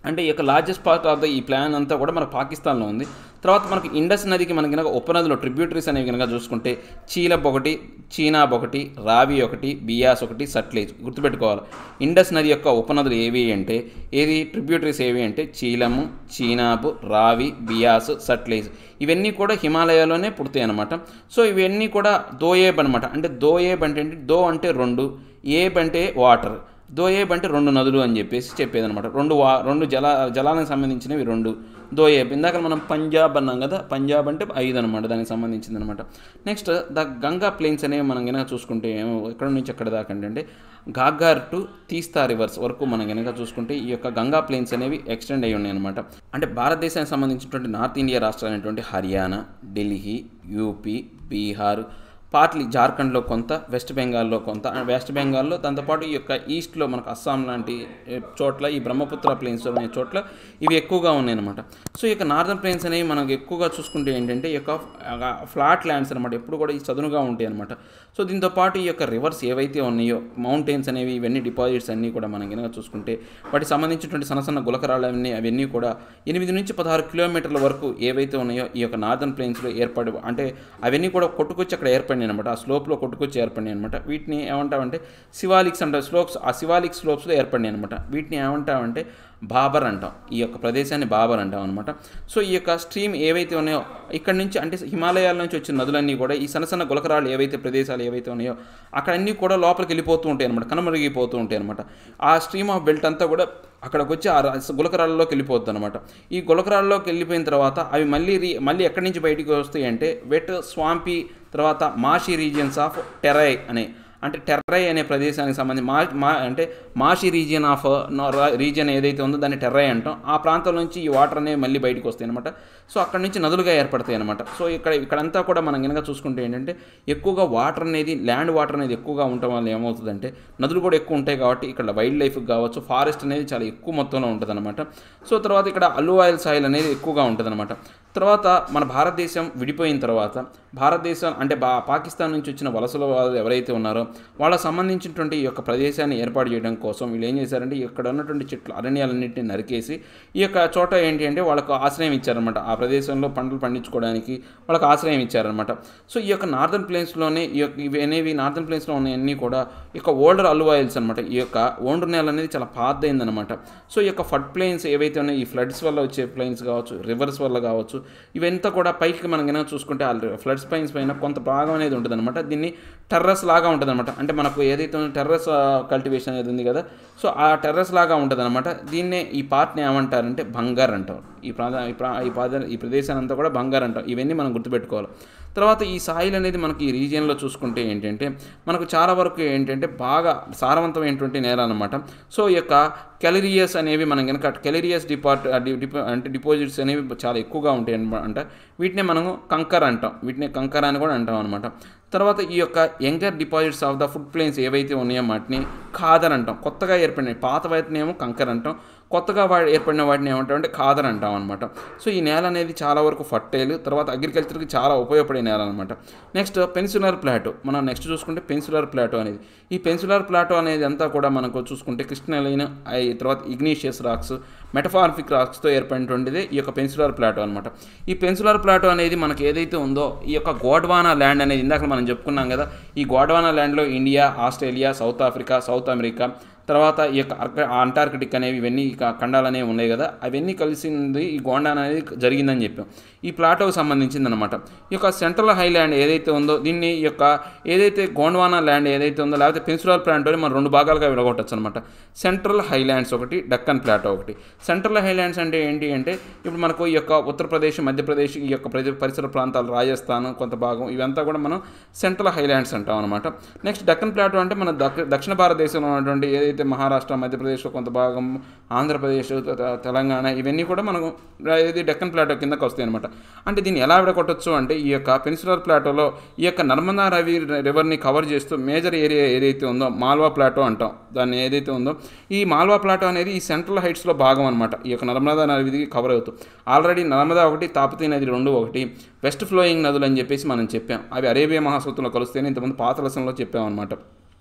అంటే ఈ యొక్క లార్జెస్ట్ పార్ట్ ఆఫ్ ద ఈ ప్లాన్ అంతా కూడా మన పాకిస్తాన్లో ఉంది తర్వాత మనకి ఇండస్ నదికి మనకి కనుక ఉపనదులు ట్రిబ్యూటరీస్ అనేవి కనుక చూసుకుంటే చీలబ్ ఒకటి చీనాబ్ ఒకటి రావి ఒకటి బియాస్ ఒకటి సట్లేజ్ గుర్తుపెట్టుకోవాలి ఇండస్ నది యొక్క ఉపనదులు ఏవి అంటే ఏది ట్రిబ్యూటరీస్ ఏవి అంటే చీలము చీనాబ్ రావి బియాస్ సట్లేజ్ ఇవన్నీ కూడా హిమాలయాలోనే పుడతాయి అనమాట సో ఇవన్నీ కూడా దోయేబ్ అనమాట అంటే దోయేబ్ అంటే ఏంటి దో అంటే రెండు ఏబ్ అంటే వాటర్ దోయేబ్ అంటే రెండు నదులు అని చెప్పేసి చెప్పేది అనమాట రెండు వా రెండు జల జలాలకు సంబంధించినవి రెండు దోయేబ్ ఇందాక మనం పంజాబ్ అన్నాం కదా పంజాబ్ అంటే ఐదు అనమాట దానికి సంబంధించింది అనమాట నెక్స్ట్ ద గంగా ప్లేన్స్ అనేవి మనం కనుక చూసుకుంటే ఏమో ఎక్కడ నుంచి ఎక్కడ దాకా అంటే గాగ్గార్ టు తీస్తా రివర్స్ వరకు మనం కనుక చూసుకుంటే ఈ యొక్క గంగా ప్లేన్స్ అనేవి ఎక్స్టెండ్ అయ్యి ఉన్నాయి అనమాట అంటే భారతదేశానికి సంబంధించినటువంటి నార్త్ ఇండియా రాష్ట్రాలైనటువంటి హర్యానా ఢిల్లీ యూపీ బీహార్ పార్ట్లీ జార్ఖండ్లో కొంత వెస్ట్ బెంగాల్లో కొంత వెస్ట్ బెంగాల్లో దాంతోపాటు ఈ యొక్క ఈస్ట్లో మనకు అస్సాం లాంటి ఏ, చోట్ల ఈ బ్రహ్మపుత్ర ప్లేన్స్ అనే చోట్ల ఇవి ఎక్కువగా ఉన్నాయన్నమాట సో ఈ యొక్క నార్దర్న్ ప్లేన్స్ అనేవి మనకు ఎక్కువగా చూసుకుంటే ఏంటంటే ఈ యొక్క ఫ్లాట్ ల్యాండ్స్ అనమాట ఎప్పుడు కూడా ఈ చదునుగా ఉంటాయి అనమాట సో దీంతో పాటు ఈ యొక్క రివర్స్ ఏవైతే ఉన్నాయో మౌంటైన్స్ అనేవి ఇవన్నీ డిపాజిట్స్ అన్నీ కూడా మనం కనుక చూసుకుంటే వాటికి సంబంధించినటువంటి సన్న సన్న గులకరాలు అవన్నీ అవన్నీ కూడా ఎనిమిది నుంచి పదహారు కిలోమీటర్ల వరకు ఏవైతే ఉన్నాయో ఈ యొక్క నార్దర్న్ ప్లేన్స్లో ఏర్పడి అంటే అవన్నీ కూడా కొట్టుకొచ్చి అక్కడ ఏర్పడినాయి అనమాట ఆ స్లోప్లో కొట్టుకొచ్చి ఏర్పడినాయి అనమాట వీటిని ఏమంటామంటే శివాలిక్స్ అంటే స్లోప్స్ ఆ శివాలిక్ స్లోప్స్లో ఏర్పడినాయి అనమాట వీటిని ఏమంటామంటే బాబర్ అంటాం ఈ యొక్క ప్రదేశాన్ని బాబర్ అంటాం అనమాట సో ఈ యొక్క స్ట్రీమ్ ఏవైతే ఉన్నాయో ఇక్కడ నుంచి అంటే హిమాలయాల నుంచి వచ్చిన నదులన్నీ కూడా ఈ సన్న సన్న గులకరాలు ఏవైతే ప్రదేశాలు ఏవైతే ఉన్నాయో అక్కడ అన్నీ కూడా లోపలికి వెళ్ళిపోతూ ఉంటాయి అనమాట కనుమరుగిపోతూ ఉంటాయి అనమాట ఆ స్ట్రీమ్ ఆఫ్ బెల్ట్ అంతా కూడా అక్కడికి వచ్చి ఆ ర- గులకరాల్లోకి వెళ్ళిపోద్ది అనమాట ఈ గులకరాల్లోకి వెళ్ళిపోయిన తర్వాత అవి మళ్ళీ రీ మళ్ళీ ఎక్కడి నుంచి బయటికి వస్తాయి అంటే వెట్ స్వాంపీ తర్వాత మాషి రీజియన్స్ ఆఫ్ టెరై అనే అంటే టెర్రై అనే ప్రదేశానికి సంబంధించి మా మా అంటే మాషి రీజియన్ ఆఫ్ రీజియన్ ఏదైతే ఉందో దాన్ని టెర్రై అంటాం ఆ ప్రాంతం నుంచి ఈ వాటర్ అనేవి మళ్ళీ బయటకు వస్తాయి అనమాట సో అక్కడ నుంచి నదులుగా ఏర్పడతాయి అనమాట సో ఇక్కడ ఇక్కడంతా కూడా మనం కనుక చూసుకుంటే ఏంటంటే ఎక్కువగా వాటర్ అనేది ల్యాండ్ వాటర్ అనేది ఎక్కువగా ఉండటం వల్ల ఏమవుతుందంటే నదులు కూడా ఎక్కువ ఉంటాయి కాబట్టి ఇక్కడ వైల్డ్ లైఫ్ కావచ్చు ఫారెస్ట్ అనేది చాలా ఎక్కువ మొత్తంలో ఉంటుంది అనమాట సో తర్వాత ఇక్కడ అల్లు ఆయిల్ సాయిల్ అనేది ఎక్కువగా ఉంటుంది అనమాట తర్వాత మన భారతదేశం విడిపోయిన తర్వాత భారతదేశం అంటే బా పాకిస్తాన్ నుంచి వచ్చిన వలసల వాళ్ళు ఎవరైతే ఉన్నారో వాళ్ళకి సంబంధించినటువంటి ఈ యొక్క ప్రదేశాన్ని ఏర్పాటు చేయడం కోసం వీళ్ళు ఏం చేశారంటే ఇక్కడ ఉన్నటువంటి చెట్లు అరణ్యాలన్నింటినీ నరికేసి ఈ యొక్క చోట ఏంటి అంటే వాళ్ళకు ఆశ్రయం ఇచ్చారనమాట ఆ ప్రదేశంలో పంటలు పండించుకోవడానికి వాళ్ళకి ఆశ్రయం ఇచ్చారనమాట సో ఈ యొక్క నార్దర్న్ ప్లేన్స్లోనే ఈ యొక్క ఇవి అనేవి నార్దర్న్ ప్లేన్స్లో ఉన్నాయన్నీ కూడా ఈ యొక్క ఓల్డర్ అల్లు ఆయిల్స్ అనమాట ఈ యొక్క ఓండ్రు నేల అనేది చాలా పాతదైందనమాట సో ఈ యొక్క ఫడ్ ప్లేన్స్ ఏవైతే ఉన్నాయో ఈ ఫ్లడ్స్ వల్ల వచ్చే ప్లేన్స్ కావచ్చు రివర్స్ వల్ల కావచ్చు ఇవంతా కూడా పైకి మనం కనుక చూసుకుంటే ఆ ఫ్లడ్స్ ప్లేన్స్ పైన కొంత భాగం అనేది ఉంటుంది అనమాట దీన్ని టెర్రస్ లాగా ఉంటుంది అనమాట అంటే మనకు ఏదైతే టెర్రస్ కల్టివేషన్ అనేది ఉంది కదా సో ఆ టెర్రస్ లాగా ఉంటుంది అనమాట దీన్నే ఈ పార్ట్ని ఏమంటారంటే బంగార్ అంటారు ఈ ప్రాంత ఈ ప్రా ఈ పాద ఈ ప్రదేశాన్ని అంతా కూడా బంగారు అంటాం ఇవన్నీ మనం గుర్తుపెట్టుకోవాలి తర్వాత ఈ సాయిల్ అనేది మనకి ఈ రీజియన్లో చూసుకుంటే ఏంటంటే మనకు చాలా వరకు ఏంటంటే బాగా సారవంతమైనటువంటి నేల అనమాట సో ఈ యొక్క కెలరియస్ అనేవి మనం కనుక కెలరియస్ డిపార్ట్ డిపో అంటే డిపాజిట్స్ అనేవి చాలా ఎక్కువగా ఉంటాయి అనమాట వీటిని మనము కంకర్ అంటాం వీటిని కంకర్ అని కూడా అంటాం అనమాట తర్వాత ఈ యొక్క younger deposits of the flood plains ఏవైతే ఉన్నాయో వాటిని ఖాదర్ అంటాం కొత్తగా ఏర్పడినాయి పాత వాటిని ఏమో కంకర్ అంటాం కొత్తగా వా ఏర్పడిన వాటిని ఏమంటాం అంటే ఖాదర్ అంటాం అనమాట సో ఈ నేల అనేది చాలా వరకు ఫర్టైల్ తర్వాత అగ్రికల్చర్కి చాలా ఉపయోగపడే నేల అనమాట నెక్స్ట్ పెన్సులర్ ప్లాటో మనం నెక్స్ట్ చూసుకుంటే పెన్సులర్ ప్లాటో అనేది ఈ పెన్సులర్ ప్లాటో అనేది అంతా కూడా మనకు చూసుకుంటే క్రిస్టలైన్ అయి తర్వాత ఇగ్నీషియస్ రాక్స్ మెటఫార్ఫిక్ రాక్స్తో ఏర్పడినటువంటిది ఈ యొక్క పెన్సులర్ ప్లాటో అనమాట ఈ పెన్సులర్ ప్లాటో అనేది మనకి ఏదైతే ఉందో ఈ యొక్క గోడ్వానా ల్యాండ్ అనేది ఇందాక మనం చెప్పుకున్నాం కదా ఈ గోడ్వానా ల్యాండ్లో India Australia South Africa South America తర్వాత ఈ యొక్క అర్క- అంటార్కిటిక్ అనేవి ఇవన్నీ ఇక ఖండాలు అనేవి ఉన్నాయి కదా అవన్నీ కలిసింది ఈ గోండాన్ అనేది జరిగిందని చెప్పాం ఈ ప్లాటోకి సంబంధించింది అనమాట ఈ యొక్క సెంట్రల్ హైలాండ్ ఏదైతే ఉందో దీన్ని ఈ యొక్క ఏదైతే గోండ్వానా ల్యాండ్ ఏదైతే ఉందో లేకపోతే పెన్సులర్ ప్లాంటోని మనం రెండు భాగాలుగా విడగొట్టచ్చు అనమాట సెంట్రల్ హైలాండ్స్ ఒకటి డక్కన్ ప్లాటో ఒకటి సెంట్రల్ హైలాండ్స్ అంటే ఏంటి అంటే ఇప్పుడు మనకు ఈ యొక్క ఉత్తరప్రదేశ్ మధ్యప్రదేశ్ ఈ యొక్క ప్రజ పరిసర ప్రాంతాలు రాజస్థాన్ కొంత భాగం ఇవంతా కూడా మనం సెంట్రల్ హైలాండ్స్ అంటాం అనమాట నెక్స్ట్ డక్కన్ ప్లాటో అంటే మన దక్ష- దక్షిణ భారతదేశంలో ఉన్నటువంటి ఏదైతే మహారాష్ట్ర మధ్యప్రదేశ్లో కొంత భాగం ఆంధ్రప్రదేశ్ త- తెలంగాణ ఇవన్నీ కూడా మనకు ఇది డక్కన్ ప్లాటో కిందకి వస్తాయి అనమాట అంటే దీన్ని ఎలా విడగొట్టచ్చు అంటే ఈ యొక్క పెన్సులర్ ప్లాటోలో ఈ యొక్క నర్మదా రవి రివర్ని కవర్ చేస్తూ మేజర్ ఏరియా ఏదైతే ఉందో మాల్వా ప్లాటో అంటాం దాన్ని ఏదైతే ఉందో ఈ మాల్వా ప్లాటో అనేది ఈ సెంట్రల్ హైట్స్లో భాగం అనమాట ఈ యొక్క నర్మదా నది కవర్ అవుతూ ఆల్రెడీ నర్మదా ఒకటి తాపతీ నది రెండు ఒకటి వెస్ట్ ఫ్లోయింగ్ నదులు అని చెప్పేసి మనం చెప్పాం అవి అరేబియా మహాసముద్రంలో కలుస్తేనే ఇంతకుముందు పాత లసంలో చెప్పాం అనమాట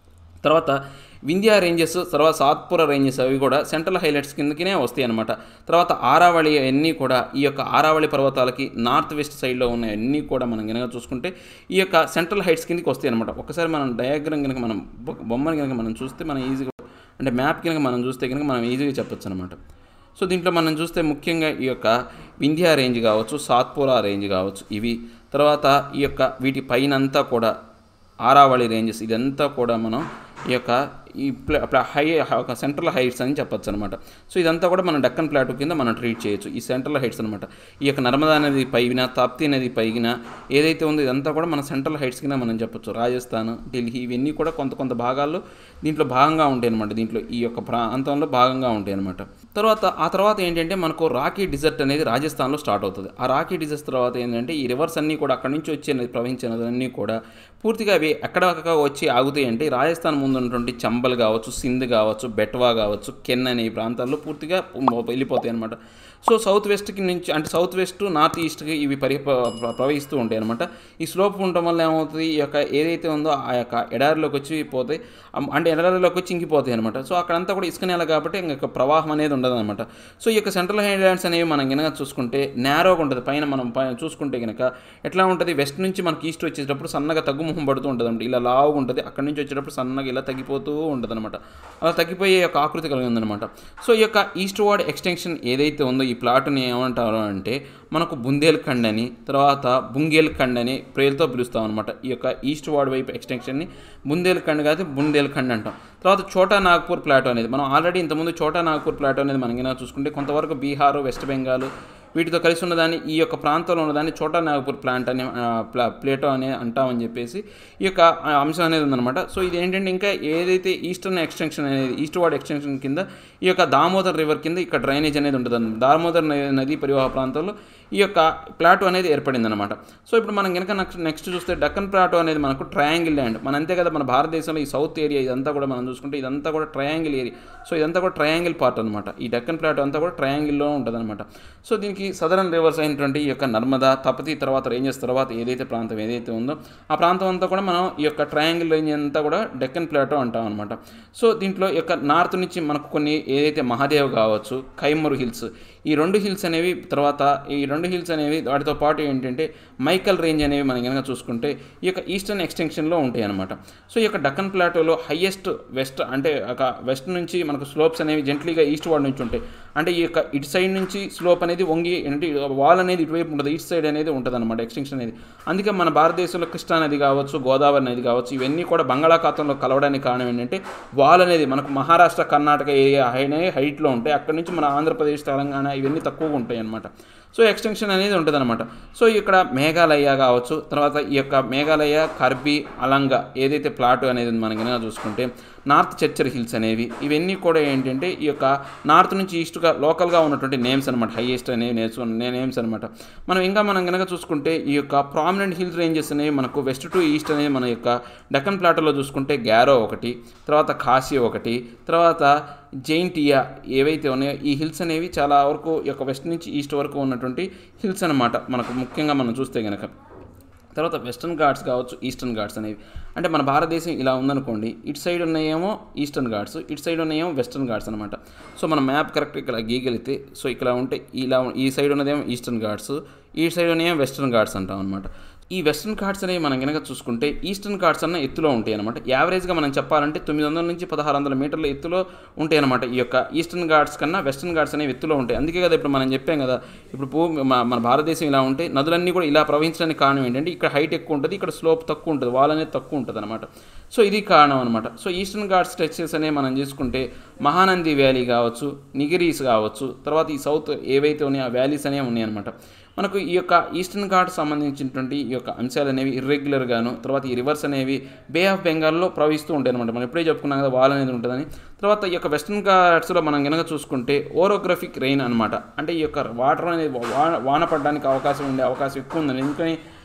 తర్వాత వింధ్యా రేంజెస్ తర్వాత సాత్పుర రేంజెస్ అవి కూడా సెంట్రల్ హైలైట్స్ కిందకినే వస్తాయి అనమాట తర్వాత ఆరావళి అన్నీ కూడా ఈ యొక్క ఆరావళి పర్వతాలకి నార్త్ వెస్ట్ సైడ్లో ఉన్న అన్నీ కూడా మనం కనుక చూసుకుంటే ఈ యొక్క సెంట్రల్ హైట్స్ కిందకి వస్తాయి అనమాట ఒకసారి మనం డయాగ్రామ్ కనుక మనం బొ- బొమ్మని కనుక మనం చూస్తే మనం ఈజీగా అంటే మ్యాప్ కనుక మనం చూస్తే కనుక మనం ఈజీగా చెప్పొచ్చు అనమాట సో దీంట్లో మనం చూస్తే ముఖ్యంగా ఈ యొక్క వింధ్యా రేంజ్ కావచ్చు సాత్పురా రేంజ్ కావచ్చు ఇవి తర్వాత ఈ యొక్క వీటి పైన అంతా కూడా ఆరావళి రేంజెస్ ఇదంతా కూడా మనం ఈ యొక్క ఈ ప్ల ప్ల- హై ఒక సెంట్రల్ హైట్స్ అని చెప్పొచ్చు అనమాట సో ఇదంతా కూడా మనం డక్కన్ ప్లాటూ కింద మనం ట్రీట్ చేయొచ్చు ఈ సెంట్రల్ హైట్స్ అనమాట ఈ యొక్క నర్మదా నది పైన తాప్తి నది పైన ఏదైతే ఉందో ఇదంతా కూడా మన సెంట్రల్ హైట్స్ కింద మనం చెప్పొచ్చు రాజస్థాన్ ఢిల్లీ ఇవన్నీ కూడా కొంత కొంత భాగాల్లో దీంట్లో భాగంగా ఉంటాయి అనమాట దీంట్లో ఈ యొక్క ప్రాంతంలో భాగంగా ఉంటాయి అనమాట తర్వాత ఆ తర్వాత ఏంటంటే మనకు రాకీ డిజర్ట్ అనేది రాజస్థాన్లో స్టార్ట్ అవుతుంది ఆ రాకీ డిజర్ట్ తర్వాత ఏంటంటే ఈ రివర్స్ అన్నీ కూడా అక్కడి నుంచి వచ్చే నది ప్రవహించే నదులన్నీ కూడా పూర్తిగా అవి ఎక్కడెక్కడ వచ్చి ఆగుతాయి అంటే రాజస్థాన్ ముందు ఉన్నటువంటి చంబల్ కావచ్చు సింధ్ కావచ్చు బెట్వా కావచ్చు కెన్ అనే ఈ ప్రాంతాల్లో పూర్తిగా వెళ్ళిపోతాయి అనమాట సో సౌత్ వెస్ట్కి నుంచి అంటే సౌత్ వెస్ట్ నార్త్ ఈస్ట్కి ఇవి పరి ప్ర- ప్రవహిస్తూ ఉంటాయి అనమాట ఈ స్లోప్ ఉండటం వల్ల ఏమవుతుంది ఈ యొక్క ఏదైతే ఉందో ఆ యొక్క ఎడారిలోకి వచ్చి పోతాయి అమ్- అంటే ఎడారిలోకి వచ్చి ఇంకిపోతాయి అనమాట సో అక్కడంతా కూడా ఇసుక నేల కాబట్టి ఇంకా ప్రవాహం అనేది ఉండదు అనమాట సో ఈ యొక్క సెంట్రల్ హైలాండ్స్ అనేవి మనం కనుక చూసుకుంటే నేరోగా ఉంటుంది పైన మనం పైన చూసుకుంటే కనుక ఎట్లా ఉంటుంది వెస్ట్ నుంచి మనకి ఈస్ట్ వచ్చేటప్పుడు సన్నగా తగ్గుముఖం పడుతూ ఉంటుంది అనమాట ఇలా లావుగా ఉంటుంది అక్కడి నుంచి వచ్చేటప్పుడు సన్నగా ఇలా తగ్గిపోతూ ఉంటుంది అనమాట అలా తగ్గిపోయే యొక్క ఆకృతి కలిగి ఉందన్నమాట సో ఈ యొక్క ఈస్ట్ వర్డ్ ఎక్స్టెన్షన్ ఏదైతే ఉందో ఈ ప్లాట్ని ఏమంటారు అంటే మనకు బుందేల్ ఖండ్ అని తర్వాత బుంగేల్ ఖండ్ అని పేరుతో పిలుస్తాం అనమాట ఈ యొక్క ఈస్ట్ వార్డ్ వైపు ఎక్స్టెన్షన్ని బుందేల్ ఖండ్ కాదు బుందేల్ ఖండ్ అంటాం తర్వాత చోటా నాగ్పూర్ ప్లాటో అనేది మనం ఆల్రెడీ ఇంతకుముందు చోటా నాగ్పూర్ ప్లాటో అనేది మనం కింద చూసుకుంటే కొంతవరకు బీహార్ వెస్ట్ బెంగాల్ వీటితో కలిసి ఉన్నదాన్ని ఈ యొక్క ప్రాంతంలో ఉన్నదాన్ని చోటా నాగపూర్ ప్లాంట్ అనే ఆ, ప్లా ప్లేటో అనే అంటామని చెప్పేసి ఈ యొక్క ఆ, అంశం అనేది ఉందన్నమాట సో ఇది ఏంటంటే ఇంకా ఏదైతే ఈస్టర్న్ ఎక్స్టెన్షన్ అనేది ఈస్ట్ వార్డ్ ఎక్స్టెన్షన్ కింద ఈ యొక్క దామోదర్ రివర్ కింద ఇక్కడ డ్రైనేజ్ అనేది ఉంటుంది దామోదర్ న- నది పరివాహ ప్రాంతంలో ఈ యొక్క ప్లాటో అనేది ఏర్పడింది అనమాట సో ఇప్పుడు మనం కనుక నెక్స్ట్ నెక్స్ట్ చూస్తే డక్కన్ ప్లాటో అనేది మనకు ట్రయాంగిల్ ల్యాండ్ మన అంతే కదా మన భారతదేశంలో ఈ సౌత్ ఏరియా ఇదంతా కూడా మనం చూసుకుంటే ఇదంతా కూడా ట్రయాంగిల్ ఏరియా సో ఇదంతా కూడా ట్రయాంగిల్ పార్ట్ అనమాట ఈ డక్కన్ ప్లాటో అంతా కూడా ట్రయాంగిల్లో ఉంటుంది అనమాట సో దీనికి సదరన్ రివర్స్ అయినటువంటి ఈ యొక్క నర్మదా తపతి తర్వాత రేంజెస్ తర్వాత ఏదైతే ప్రాంతం ఏదైతే ఉందో ఆ ప్రాంతం అంతా కూడా మనం ఈ యొక్క ట్రయాంగిల్ రేంజ్ అంతా కూడా డెక్కన్ ప్లాటో అంటాం అనమాట సో దీంట్లో ఈ యొక్క నార్త్ నుంచి మనకు కొన్ని ఏదైతే మహాదేవ్ కావచ్చు కైమూర్ హిల్స్ ఈ రెండు హిల్స్ అనేవి తర్వాత ఈ రెండు హిల్స్ అనేవి వాటితో పాటు ఏంటంటే మైకల్ రేంజ్ అనేవి మనం కనుక చూసుకుంటే ఈ యొక్క ఈస్టర్న్ ఎక్స్టెన్షన్లో ఉంటాయి అనమాట సో ఈ యొక్క డక్కన్ ప్లాటోలో హయ్యెస్ట్ వెస్ట్ అంటే ఒక వెస్ట్ నుంచి మనకు స్లోప్స్ అనేవి జెంట్లీగా ఈస్ట్ వార్డ్ నుంచి ఉంటాయి అంటే ఈ యొక్క ఇటు సైడ్ నుంచి స్లోప్ అనేది వంగి అంటే వాల్ అనేది ఇటువైపు ఉంటుంది ఈస్ట్ సైడ్ అనేది ఉంటుంది అనమాట ఎక్స్టెన్షన్ అనేది అందుకే మన భారతదేశంలో కృష్ణా నది కావచ్చు గోదావరి నది కావచ్చు ఇవన్నీ కూడా బంగాళాఖాతంలో కలవడానికి కారణం ఏంటంటే వాల్ అనేది మనకు మహారాష్ట్ర కర్ణాటక ఏరియా అనేవి హైట్లో ఉంటాయి అక్కడ నుంచి మన ఆంధ్రప్రదేశ్ తెలంగాణ ఇవన్నీ తక్కువగా ఉంటాయి అనమాట సో ఎక్స్టెన్షన్ అనేది ఉంటుంది అనమాట సో ఇక్కడ మేఘాలయ కావచ్చు తర్వాత ఈ యొక్క మేఘాలయ కర్బీ అలంగ ఏదైతే ప్లాట్ అనేది మనం కనుక చూసుకుంటే నార్త్ చర్చర్ హిల్స్ అనేవి ఇవన్నీ కూడా ఏంటంటే ఈ యొక్క నార్త్ నుంచి ఈస్ట్గా లోకల్గా ఉన్నటువంటి నేమ్స్ అనమాట హైయెస్ట్ అనేవి నేమ్స్ నేమ్స్ అనమాట మనం ఇంకా మనం కనుక చూసుకుంటే ఈ యొక్క ప్రామినెంట్ హిల్ రేంజెస్ అనేవి మనకు వెస్ట్ టు ఈస్ట్ అనేది మన యొక్క డక్కన్ ప్లాటోలో చూసుకుంటే గ్యారో ఒకటి తర్వాత కాశీ ఒకటి తర్వాత జైంటియా ఏవైతే ఉన్నాయో ఈ హిల్స్ అనేవి చాలా వరకు ఈ యొక్క వెస్ట్ నుంచి ఈస్ట్ వరకు ఉన్నటువంటి హిల్స్ అనమాట మనకు ముఖ్యంగా మనం చూస్తే కనుక తర్వాత వెస్టర్న్ ఘాట్స్ కావచ్చు ఈస్టర్న్ ఘాట్స్ అనేవి అంటే మన భారతదేశం ఇలా ఉందనుకోండి ఇటు సైడ్ ఉన్నాయేమో ఈస్టర్న్ ఘాట్స్ ఇటు సైడ్ ఉన్నాయేమో వెస్టర్న్ ఘాట్స్ అనమాట సో మన మ్యాప్ కరెక్ట్ ఇక్కడ గీగలితే సో ఇక్కడ ఉంటే ఇలా ఈ సైడ్ ఉన్నదేమో ఈస్టర్న్ ఘాట్స్ ఈ సైడ్ ఉన్నాయేమో వెస్టర్న్ ఘాట్స్ అంటాం అనమాట ఈ వెస్టర్న్ ఘాట్స్ అనేవి మనం కనుక చూసుకుంటే ఈస్టర్న్ ఘాట్స్ అన్న ఎత్తులో ఉంటాయి అనమాట యావరేజ్గా మనం చెప్పాలంటే తొమ్మిది వందల నుంచి పదహారు వందల మీటర్ల ఎత్తులో ఉంటాయి అనమాట ఈ యొక్క ఈస్టర్న్ ఘాట్స్ కన్నా వెస్టర్న్ ఘాట్స్ అనేవి ఎత్తులో ఉంటాయి అందుకే కదా ఇప్పుడు మనం చెప్పాం కదా ఇప్పుడు భూ మన మన భారతదేశం ఇలా ఉంటే నదులన్నీ కూడా ఇలా ప్రవహించడానికి కారణం ఏంటంటే ఇక్కడ హైట్ ఎక్కువ ఉంటుంది ఇక్కడ స్లోప్ తక్కువ ఉంటుంది వాల్ అనేది తక్కువ ఉంటుంది అనమాట సో ఇది కారణం అనమాట సో ఈస్టర్న్ ఘాట్స్ స్ట్రెచెస్ అనేవి మనం చూసుకుంటే మహానంది వ్యాలీ కావచ్చు నిగిరీస్ కావచ్చు తర్వాత ఈ సౌత్ ఏవైతే ఉన్నాయో ఆ వ్యాలీస్ అనేవి ఉన్నాయి అనమాట మనకు ఈ యొక్క ఈస్టర్న్ ఘాట్ సంబంధించినటువంటి ఈ యొక్క అంశాలు అనేవి ఇర్రెగ్యులర్గాను తర్వాత ఈ రివర్స్ అనేవి బే ఆఫ్ బెంగాల్లో ప్రవహిస్తూ ఉంటాయి అనమాట మనం ఎప్పుడే చెప్పుకున్నాం కదా వాల్ అనేది ఉంటుందని తర్వాత ఈ యొక్క వెస్టర్న్ ఘాట్స్లో మనం కనుక చూసుకుంటే ఓరోగ్రఫిక్ రెయిన్ అనమాట అంటే ఈ యొక్క వాటర్ అనేది వా- వాన పడడానికి అవకాశం ఉండే అవకాశం ఎక్కువ ఉందని ఎందుకని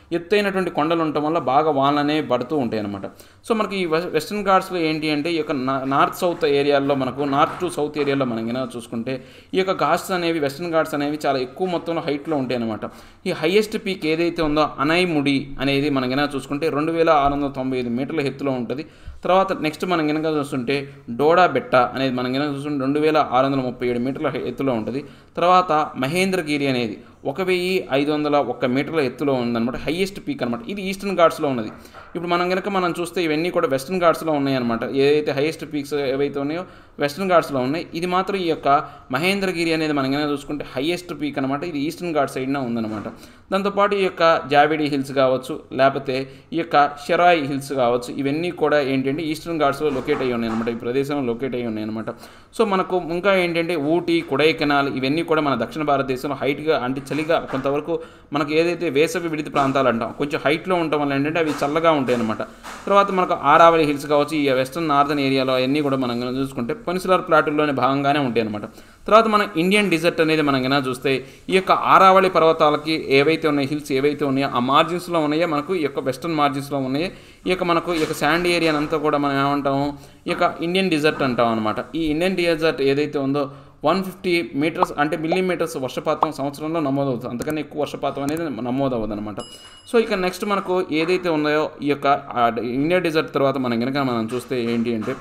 ఎత్తైనటువంటి కొండలు ఉండటం వల్ల బాగా వానలు అనేవి పడుతూ ఉంటాయి అనమాట సో మనకి ఈ వెస్- వెస్టర్న్ ఘాట్స్లో ఏంటి అంటే ఈ యొక్క నా- నార్త్ సౌత్ ఏరియాల్లో మనకు నార్త్ టు సౌత్ ఏరియాలో మనం కనుక చూసుకుంటే ఈ యొక్క ఘాట్స్ అనేవి వెస్టర్న్ ఘాట్స్ అనేవి చాలా ఎక్కువ మొత్తంలో హైట్లో ఉంటాయి అనమాట ఈ హైయెస్ట్ పీక్ ఏదైతే ఉందో అనైముడి అనేది మనం కనుక చూసుకుంటే రెండు వేల ఆరు వందల తొంభై ఐదు మీటర్ల ఎత్తులో ఉంటుంది తర్వాత నెక్స్ట్ మనం కనుక చూస్తుంటే డోడా బెట్ట అనేది మనం కనుక చూస్తుంటే రెండు వేల ఆరు వందల ముప్పై ఏడు మీటర్ల ఎత్తులో ఉంటుంది తర్వాత మహేంద్రగిరి అనేది ఒక వెయ్యి ఐదు వందల ఒక్క మీటర్ల ఎత్తులో ఉందన్నమాట హైయెస్ట్ పీక్ అనమాట ఇది ఈస్టర్న్ ఘాట్స్లో ఉన్నది ఇప్పుడు మనం కనుక మనం చూస్తే ఇవన్నీ కూడా వెస్టర్న్ ఘాట్స్లో ఉన్నాయన్నమాట ఏదైతే హైయెస్ట్ పీక్స్ ఏవైతే ఉన్నాయో వెస్టర్న్ ఘాట్స్లో ఉన్నాయి ఇది మాత్రం ఈ యొక్క మహేంద్రగిరి అనేది మనం కనుక చూసుకుంటే హైయెస్ట్ పీక్ అనమాట ఇది ఈస్టర్న్ ఘాట్ సైడ్న ఉందన్నమాట దాంతోపాటు ఈ యొక్క జావిడి హిల్స్ కావచ్చు లేకపోతే ఈ యొక్క షెరాయ్ హిల్స్ కావచ్చు ఇవన్నీ కూడా ఏంటంటే ఈస్టర్న్ ఘాట్స్లో లొకేట్ అయ్యి ఉన్నాయి అనమాట ఈ ప్రదేశంలో లొకేట్ అయ్యి ఉన్నాయి అనమాట సో మనకు ఇంకా ఏంటంటే ఊటీ కొడైకెనాల్ ఇవన్నీ కూడా మన దక్షిణ భారతదేశంలో హైట్గా అంటే చలిగా కొంతవరకు మనకు ఏదైతే వేసవి విడిది ప్రాంతాలు అంటాం కొంచెం హైట్లో ఉండటం వల్ల ఏంటంటే అవి చల్లగా ఉంటాయి అనమాట తర్వాత మనకు ఆరావళి హిల్స్ కావచ్చు ఈ వెస్టర్న్ నార్థన్ ఏరియాలో అవన్నీ కూడా మనం కనుక చూసుకుంటే పెనిసులర్ ప్లాటుల్లోని భాగంగానే ఉంటాయి అనమాట తర్వాత మన ఇండియన్ డిజర్ట్ అనేది మనం కనుక చూస్తే ఈ యొక్క ఆరావళి పర్వతాలకి ఏవైతే ఉన్నాయి హిల్స్ ఏవైతే ఉన్నాయో ఆ మార్జిన్స్లో ఉన్నాయో మనకు ఈ యొక్క వెస్టర్న్ మార్జిన్స్లో ఉన్నాయి ఈ యొక్క మనకు ఈ యొక్క శాండ్ ఏరియా అంతా కూడా మనం ఏమంటాము ఈ యొక్క ఇండియన్ డిజర్ట్ అంటాం అనమాట ఈ ఇండియన్ డిజర్ట్ ఏదైతే ఉందో వన్ ఫిఫ్టీ మీటర్స్ అంటే మిల్లీమీటర్స్ వర్షపాతం సంవత్సరంలో నమోదవుతుంది అంతకన్నా ఎక్కువ వర్షపాతం అనేది నమోదవుతుంది అనమాట సో ఇక నెక్స్ట్ మనకు ఏదైతే ఉన్నాయో ఈ యొక్క ఆ ఇండియన్ డిజర్ట్ తర్వాత మనం కనుక మనం చూస్తే ఏంటి అంటే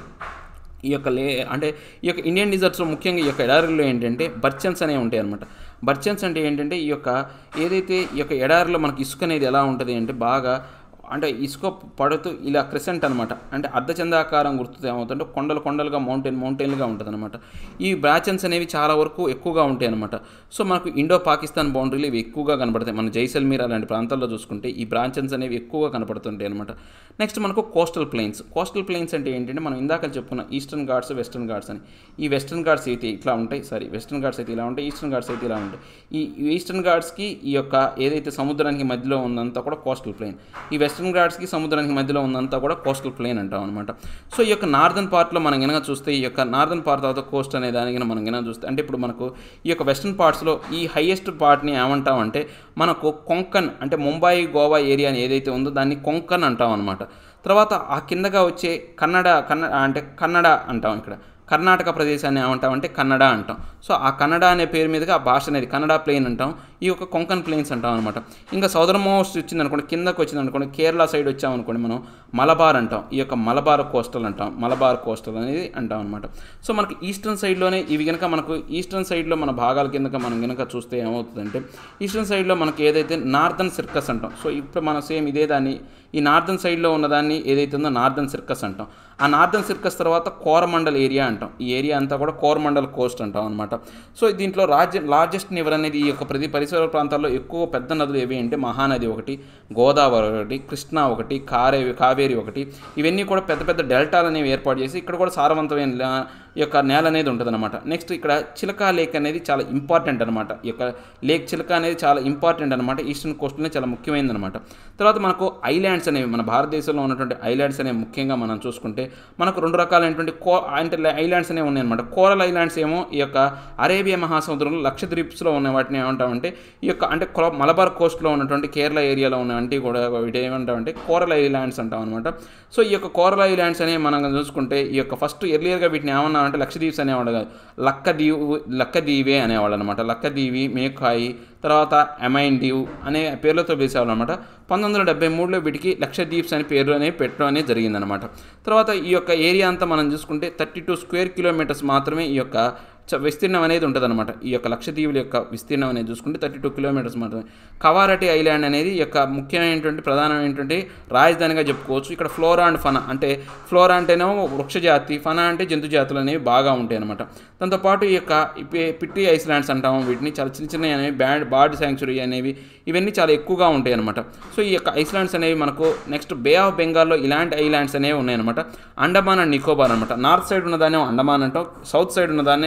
ఈ యొక్క లే అంటే ఈ యొక్క ఇండియన్ డిజర్ట్స్లో ముఖ్యంగా ఈ యొక్క ఎడారుల్లో ఏంటంటే బర్చన్స్ అనేవి ఉంటాయి అనమాట బర్చన్స్ అంటే ఏంటంటే ఈ యొక్క ఏదైతే ఈ యొక్క ఎడారిలో మనకి ఇసుక అనేది ఎలా ఉంటుంది అంటే బాగా అంటే ఇసుక పడుతూ ఇలా క్రిసెంట్ అనమాట అంటే అర్ధచందాకారం గుర్తు ఏమవుతుంటే కొండలు కొండలుగా మౌంటైన్ మౌంటైన్లుగా ఉంటుంది అనమాట ఈ బ్రాచెన్స్ అనేవి చాలా వరకు ఎక్కువగా ఉంటాయి అనమాట సో మనకు ఇండో పాకిస్తాన్ బౌండరీలు ఇవి ఎక్కువగా కనపడతాయి మన జైసల్మీర్ అలాంటి ప్రాంతాల్లో చూసుకుంటే ఈ బ్రాంచెన్స్ అనేవి ఎక్కువగా కనపడుతుంటాయి అనమాట నెక్స్ట్ మనకు కోస్టల్ ప్లెయిన్స్ కోస్టల్ ప్లెయిన్స్ అంటే ఏంటంటే మనం ఇందాక చెప్పుకున్న ఈస్టర్న్ ఘాట్స్ వెస్టర్న్ ఘాట్స్ అని ఈ వెస్టర్న్ ఘాట్స్ అయితే ఇట్లా ఉంటాయి సారీ వెస్టర్న్ ఘాట్స్ అయితే ఇలా ఉంటాయి ఈస్టర్న్ ఘాట్స్ అయితే ఇలా ఉంటాయి ఈ ఈస్టర్న్ ఘాట్స్కి ఈ యొక్క ఏదైతే సముద్రానికి మధ్యలో ఉందంతా కూడా కోస్టల్ ప్లెయిన్ ఈ వెస్టర్న్ ఘాట్స్కి సముద్రానికి మధ్యలో ఉందంతా కూడా కోస్టల్ ప్లెయిన్ అంటాం అనమాట సో ఈ యొక్క నార్దర్న్ పార్ట్లో మనం కనుక చూస్తే ఈ యొక్క నార్దర్న్ పార్ట్ తర్వాత కోస్ట్ అనే దానికి మనం కనుక చూస్తే అంటే ఇప్పుడు మనకు ఈ యొక్క వెస్టర్న్ పార్ట్స్లో ఈ హైయెస్ట్ పార్ట్ని ఏమంటామంటే మనకు కొంకన్ అంటే ముంబై గోవా ఏరియా అని ఏదైతే ఉందో దాన్ని కొంకన్ అంటాం అనమాట తర్వాత ఆ కిందగా వచ్చే కన్నడ కన్నడ అంటే కన్నడ అంటాం ఇక్కడ కర్ణాటక ప్రదేశాన్ని ఏమంటామంటే కన్నడ అంటాం సో ఆ కన్నడ అనే పేరు మీదుగా ఆ భాష అనేది కన్నడ ప్లేన్ అంటాం ఈ యొక్క కొంకన్ ప్లేన్స్ అంటాం అనమాట ఇంకా సౌదర్ మోస్ట్ వచ్చింది అనుకోండి కిందకు వచ్చింది అనుకోండి కేరళ సైడ్ వచ్చామనుకోండి మనం మలబార్ అంటాం ఈ యొక్క మలబార్ కోస్టల్ అంటాం మలబార్ కోస్టల్ అనేది అంటాం అనమాట సో మనకి ఈస్టర్న్ సైడ్లోనే ఇవి కనుక మనకు ఈస్టర్న్ సైడ్లో మన భాగాల కిందక మనం కనుక చూస్తే ఏమవుతుందంటే ఈస్టర్న్ సైడ్లో మనకి ఏదైతే నార్థన్ సిర్కస్ అంటాం సో ఇప్పుడు మనం సేమ్ ఇదే దాన్ని ఈ నార్థన్ సైడ్లో ఉన్నదాన్ని ఏదైతే ఉందో నార్థన్ సిర్కస్ అంటాం ఆ నార్థన్ సిర్కస్ తర్వాత కోరమండల్ ఏరియా అంటాం ఈ ఏరియా అంతా కూడా కోరమండల్ కోస్ట్ అంటాం అనమాట సో దీంట్లో రాజ్య లార్జెస్ట్ నివర్ అనేది ఈ యొక్క ప్రతి పరిసర ప్రాంతాల్లో ఎక్కువ పెద్ద నదులు ఏవి అంటే మహానది ఒకటి గోదావరి ఒకటి కృష్ణా ఒకటి కారే కావేరి ఒకటి ఇవన్నీ కూడా పెద్ద పెద్ద డెల్టాలు అనేవి ఏర్పాటు చేసి ఇక్కడ కూడా సారవంతమైన లా- ఈ యొక్క నేల అనేది ఉంటుంది అనమాట నెక్స్ట్ ఇక్కడ చిలకా లేక్ అనేది చాలా ఇంపార్టెంట్ అనమాట ఈ యొక్క లేక్ చిలక అనేది చాలా ఇంపార్టెంట్ అనమాట ఈస్టర్న్ కోస్ట్లోనే చాలా ముఖ్యమైనది అనమాట తర్వాత మనకు ఐలాండ్స్ అనేవి మన భారతదేశంలో ఉన్నటువంటి ఐలాండ్స్ అనేవి ముఖ్యంగా మనం చూసుకుంటే మనకు రెండు రకాలైనటువంటి కో అంటే ఐలాండ్స్ అనేవి ఉన్నాయన్నమాట కోరల్ ఐలాండ్స్ ఏమో ఈ యొక్క అరేబియా మహాసముద్రంలో లక్షద్వీప్స్లో ఉన్న వాటిని ఏమంటామంటే ఈ యొక్క అంటే కొల- మలబార్ కోస్ట్లో ఉన్నటువంటి కేరళ ఏరియాలో ఉన్నవంటి కూడా వీటి ఏమంటామంటే కోరల్ ఐలాండ్స్ అంటాం అనమాట సో ఈ యొక్క కోరల్ ఐలాండ్స్ అనేవి మనం చూసుకుంటే ఈ యొక్క ఫస్ట్ ఎర్లియర్గా వీటిని ఏమన్నా అంటే లక్షద్వీప్స్ అనేవాడు కాదు లక్కదీవ్ లక్కదీవే అనేవాళ్ళు అనమాట లక్కదీవి మేకాయి తర్వాత అమైన్ దీవ్ అనే పేర్లతో పిలిచేవాళ్ళు అనమాట పంతొమ్మిది వందల డెబ్బై మూడులో వీటికి లక్షద్వీప్స్ అనే పేరు అనేది పెట్టడం అనేది జరిగిందనమాట తర్వాత ఈ యొక్క ఏరియా అంతా మనం చూసుకుంటే థర్టీ టూ స్క్వేర్ కిలోమీటర్స్ మాత్రమే ఈ యొక్క చ- విస్తీర్ణం అనేది ఉంటుందన్నమాట ఈ యొక్క లక్షద్వీపుల యొక్క విస్తీర్ణం అనేది చూసుకుంటే థర్టీ టూ కిలోమీటర్స్ మాత్రమే కవారటి ఐలాండ్ అనేది ఈ యొక్క ముఖ్యమైనటువంటి ప్రధానమైనటువంటి రాజధానిగా చెప్పుకోవచ్చు ఇక్కడ ఫ్లోరా అండ్ ఫనా అంటే ఫ్లోరా అంటేనేమో వృక్షజాతి ఫనా అంటే జంతు జాతులు అనేవి బాగా ఉంటాయి అనమాట దాంతోపాటు ఈ యొక్క ఈ పి- పిట్టి ఐస్లాండ్స్ అంటాము వీటిని చాలా చిన్న చిన్నవి అనేవి బ్యాడ్ బార్డ్ శాంక్చురీ అనేవి ఇవన్నీ చాలా ఎక్కువగా ఉంటాయి అనమాట సో ఈ యొక్క ఐస్లాండ్స్ అనేవి మనకు నెక్స్ట్ బే ఆఫ్ బెంగాల్లో ఇలాంటి ఐలాండ్స్ అనేవి ఉన్నాయన్నమాట అండమాన్ అండ్ నికోబార్ అనమాట నార్త్ సైడ్ ఉన్నదాన్ని అండమాన్ అంటాం సౌత్ సైడ్ ఉన్నదాన్ని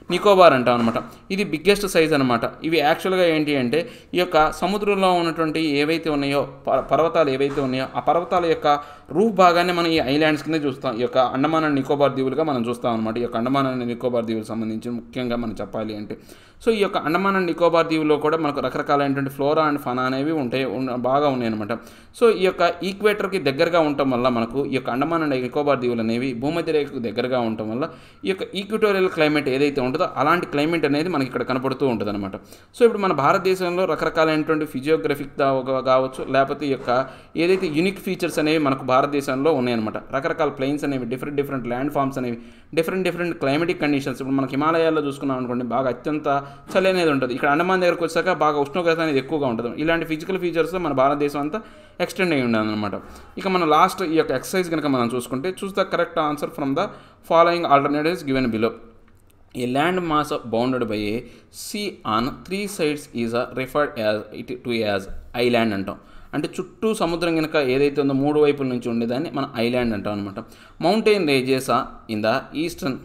నికోబార్ అంటాం అనమాట ఇది బిగ్గెస్ట్ సైజ్ అనమాట ఇవి యాక్చువల్గా ఏంటి అంటే ఈ యొక్క సముద్రంలో ఉన్నటువంటి ఏవైతే ఉన్నాయో ప- పర్వతాలు ఏవైతే ఉన్నాయో ఆ పర్వతాల యొక్క రూఫ్ భాగాన్ని మనం ఈ ఐలాండ్స్ కింద చూస్తాం ఈ యొక్క అండమాన్ అండ్ నికోబార్ దీవులుగా మనం చూస్తాం అనమాట ఈ యొక్క అండమాన్ అండ్ నికోబార్ దీవులకు సంబంధించి ముఖ్యంగా మనం చెప్పాలి అంటే సో ఈ యొక్క అండమాన్ అండ్ నికోబార్ దీవుల్లో కూడా మనకు రకరకాలైనటువంటి ఫ్లోరా అండ్ ఫనా అనేవి ఉంటాయి ఉన్న- బాగా ఉన్నాయి అనమాట సో ఈ యొక్క ఈక్వేటర్కి దగ్గరగా ఉండటం వల్ల మనకు ఈ యొక్క అండమాన్ అండ్ నికోబార్ దీవులు అనేవి భూమధ్య రేఖకు దగ్గరగా ఉండటం వల్ల ఈ యొక్క ఈక్విటోరియల్ క్లైమేట్ ఏదైతే ఉంటుందో అలాంటి క్లైమేట్ అనేది మనకి ఇక్కడ కనపడుతూ ఉంటుంది అనమాట సో ఇప్పుడు మన భారతదేశంలో రకరకాలైనటువంటి ఫిజియోగ్రఫిక్ కావచ్చు లేకపోతే ఈ యొక్క ఏదైతే యూనిక్ ఫీచర్స్ అనేవి మనకు భారతదేశంలో ఉన్నాయన్నమాట రకరకాల ప్లెయిన్స్ అనేవి డిఫరెంట్ డిఫరెంట్ ల్యాండ్ ఫామ్స్ అనేవి డిఫరెంట్ డిఫరెంట్ క్లైమేటిక్ కండిషన్స్ ఇప్పుడు మనకి హిమాలయాల్లో చూసుకున్నాం అనుకోండి బాగా అత్యంత చలి అనేది ఉంటుంది ఇక్కడ అండమాన్ దగ్గరకు వచ్చాక బాగా ఉష్ణోగ్రత అనేది ఎక్కువగా ఉంటుంది ఇలాంటి ఫిజికల్ ఫీచర్స్ మన భారతదేశం అంతా ఎక్స్టెండ్ అయ్యి ఉండదు అనమాట ఇక మన లాస్ట్ ఈ యొక్క ఎక్సర్సైజ్ కనుక మనం చూసుకుంటే choose the correct answer from the following alternatives given below A land mass bounded by a sea on three sides is a referred as it to as island అంటాం అంటే చుట్టూ సముద్రం కనుక ఏదైతే ఉందో మూడు వైపుల నుంచి ఉండేదాన్ని మనం ఐలాండ్ అంటాం అనమాట mountain ranges in the eastern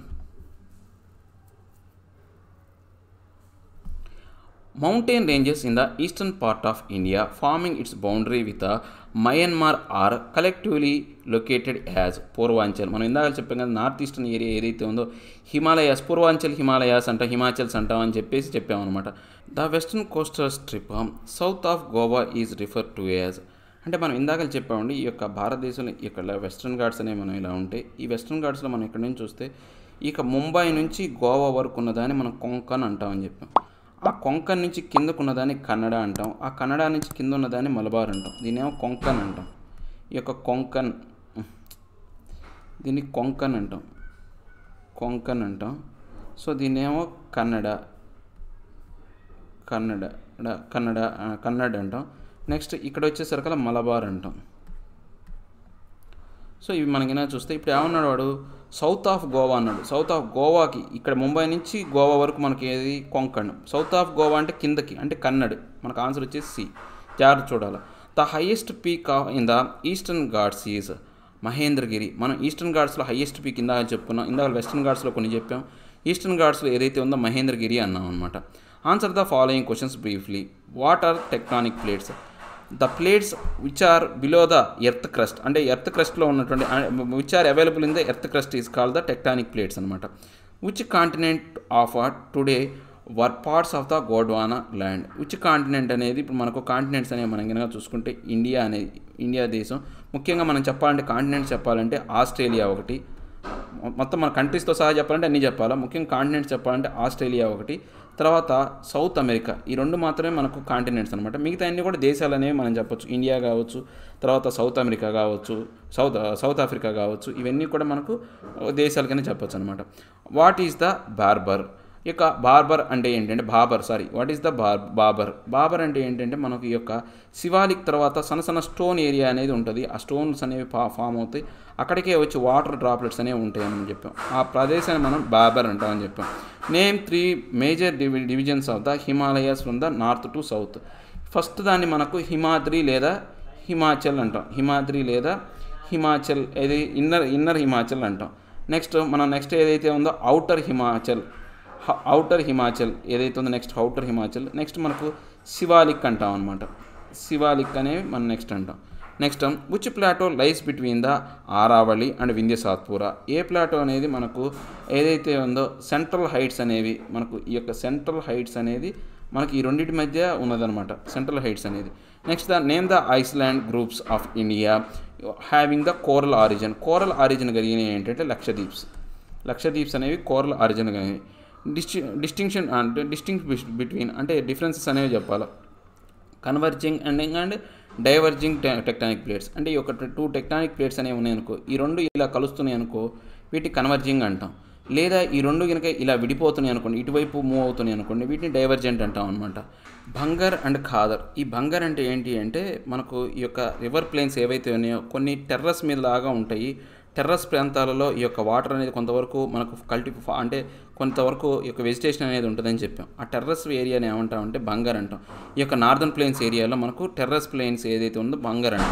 mountain ranges in the eastern part of India, forming its boundary with the Myanmar, are collectively located as Purvanchal మనం ఇందాక చెప్పాం కదా నార్త్ ఈస్టర్న్ ఏరియా ఏదైతే ఉందో హిమాలయాస్ పూర్వాంచల్ హిమాలయాస్ అంటాం హిమాచల్స్ అంటాం అని చెప్పేసి చెప్పామన్నమాట the western coastal strip south of Goa is refer to as అంటే మనం ఇందాక చెప్పామండి ఈ యొక్క భారతదేశంలో ఈ యొక్క వెస్ట్రన్ ఘాట్స్ అనేవి మనం ఇలా ఉంటాయి ఈ వెస్ట్రన్ ఘాట్స్లో మనం ఇక్కడ నుంచి చూస్తే ఇక ముంబై నుంచి గోవా వరకు ఉన్నదాన్ని మనం కొంకన్ అంటామని చెప్పాం ఆ కొంకన్ నుంచి కిందకు ఉన్నదాన్ని కన్నడ అంటాం ఆ కన్నడ నుంచి కింద ఉన్నదాన్ని మలబార్ అంటాం దీన్నేమో కొంకన్ అంటాం ఈ యొక్క కొంకన్ దీన్ని కొంకన్ అంటాం కొంకన్ అంటాం సో దీన్నేమో కన్నడ కన్నడ డ- కన్నడ ఆ, కన్నడ అంటాం నెక్స్ట్ ఇక్కడ వచ్చేసరికి మలబార్ అంటాం సో ఇవి మనకినా చూస్తే ఇప్పుడు ఏమన్నాడు వాడు సౌత్ ఆఫ్ గోవా అన్నాడు సౌత్ ఆఫ్ గోవాకి ఇక్కడ ముంబై నుంచి గోవా వరకు మనకి ఏది కొంకణ్ సౌత్ ఆఫ్ గోవా అంటే కిందకి అంటే కన్నడ్ మనకు ఆన్సర్ వచ్చేసి సి జాగ్రత్త చూడాలి the highest peak of in the eastern ghats is Mahendragiri మనం ఈస్టర్న్ ఘాట్స్లో హైయెస్ట్ పీక్ ఇందాక చెప్పుకున్నాం ఇందాక వెస్టర్న్ ఘాట్స్లో కొన్ని చెప్పాం ఈస్టర్న్ ఘాట్స్లో ఏదైతే ఉందో మహేంద్రగిరి అన్నాం అనమాట answer the following questions briefly what are tectonic plates the plates which are below the earth crust అంటే ఎర్త్ క్రస్ట్లో ఉన్నటువంటి which are available in the earth crust is call the tectonic plates అనమాట which continent of a today were parts of the Gondwana land which continent అనేది ఇప్పుడు మనకు continents అనేవి మనం కనుక చూసుకుంటే ఇండియా అనేది ఇండియా దేశం ముఖ్యంగా మనం చెప్పాలంటే కాంటినెంట్స్ చెప్పాలంటే ఆస్ట్రేలియా ఒకటి మొత్తం మన కంట్రీస్తో సహా చెప్పాలంటే అన్నీ చెప్పాలా ముఖ్యంగా కాంటినెంట్స్ చెప్పాలంటే ఆస్ట్రేలియా ఒకటి తర్వాత సౌత్ అమెరికా ఈ రెండు మాత్రమే మనకు కాంటినెంట్స్ అనమాట మిగతా అన్ని కూడా దేశాలు అనేవి మనం చెప్పొచ్చు ఇండియా కావచ్చు తర్వాత సౌత్ అమెరికా కావచ్చు సౌత్ సౌత్ ఆఫ్రికా కావచ్చు ఇవన్నీ కూడా మనకు దేశాలకనే చెప్పొచ్చు అనమాట వాట్ ఈస్ ద బార్బర్ ఇక బార్బర్ అంటే ఏంటంటే Bhabar sorry what is the బార్ బాబర్ బాబర్ అంటే ఏంటంటే మనకు ఈ యొక్క శివాలిక్ తర్వాత సన్న సన్న స్టోన్ ఏరియా అనేది ఉంటుంది ఆ స్టోన్స్ అనేవి ఫా ఫామ్ అవుతాయి అక్కడికే వచ్చి వాటర్ డ్రాప్లెట్స్ అనేవి ఉంటాయి అని చెప్పాం ఆ ప్రదేశాన్ని మనం బాబర్ అంటామని చెప్పాం నేమ్ త్రీ మేజర్ డివి divisions of the Himalayas from the north to south first దాన్ని మనకు హిమాద్రి లేదా హిమాచల్ అంటాం హిమాద్రి లేదా హిమాచల్ ఏది ఇన్నర్ ఇన్నర్ హిమాచల్ అంటాం నెక్స్ట్ మనం నెక్స్ట్ ఏదైతే ఉందో అవుటర్ హిమాచల్ అవుటర్ హిమాచల్ ఏదైతే ఉందో నెక్స్ట్ అవుటర్ హిమాచల్ నెక్స్ట్ మనకు శివాలిక్ అంటాం అనమాట శివాలిక్ అనేవి మనం నెక్స్ట్ అంటాం next which plateau lies between the Aravalli and Vindhya Satpura a plateau అనేది మనకు ఏదైతే ఉందో సెంట్రల్ హైట్స్ అనేవి మనకు ఈ యొక్క సెంట్రల్ హైట్స్ అనేది మనకి ఈ రెండింటి మధ్య ఉన్నదనమాట సెంట్రల్ హైట్స్ అనేది next the name the island groups of India having the coral origin coral origin కలిగినవి ఏంటంటే లక్షద్వీప్స్ లక్షద్వీప్స్ అనేవి కోరల్ ఆరిజిన్ కలిగినవి డిస్టి డిస్టింక్షన్ అంటే డిస్టింక్ బిట్వీన్ అంటే డిఫరెన్సెస్ అనేవి చెప్పాలి converging and and diverging tectonic plates అంటే ఈ ఒక టూ టెక్టానిక్ ప్లేట్స్ అనేవి ఉన్నాయి అనుకో ఈ రెండు ఇలా కలుస్తున్నాయి అనుకో వీటి కన్వర్జింగ్ అంటాం లేదా ఈ రెండు కనుక ఇలా విడిపోతున్నాయి అనుకోండి ఇటువైపు మూవ్ అవుతున్నాయి అనుకోండి వీటిని డైవర్జెంట్ అంటాం అనమాట భంగర్ అండ్ ఖాదర్ ఈ భంగర్ అంటే ఏంటి అంటే మనకు ఈ యొక్క రివర్ ప్లేన్స్ ఏవైతే ఉన్నాయో కొన్ని టెర్రస్ మీద లాగా ఉంటాయి టెర్రస్ ప్రాంతాలలో ఈ యొక్క వాటర్ అనేది కొంతవరకు మనకు కల్టి అంటే కొంతవరకు ఈ యొక్క వెజిటేషన్ అనేది ఉంటుందని చెప్పాం ఆ టెర్రస్ ఏరియాని ఏమంటాం అంటే బంగర్ అంటాం ఈ యొక్క నార్దర్న్ ప్లేన్స్ ఏరియాలో మనకు టెర్రస్ ప్లేన్స్ ఏదైతే ఉందో బంగర్ అంటాం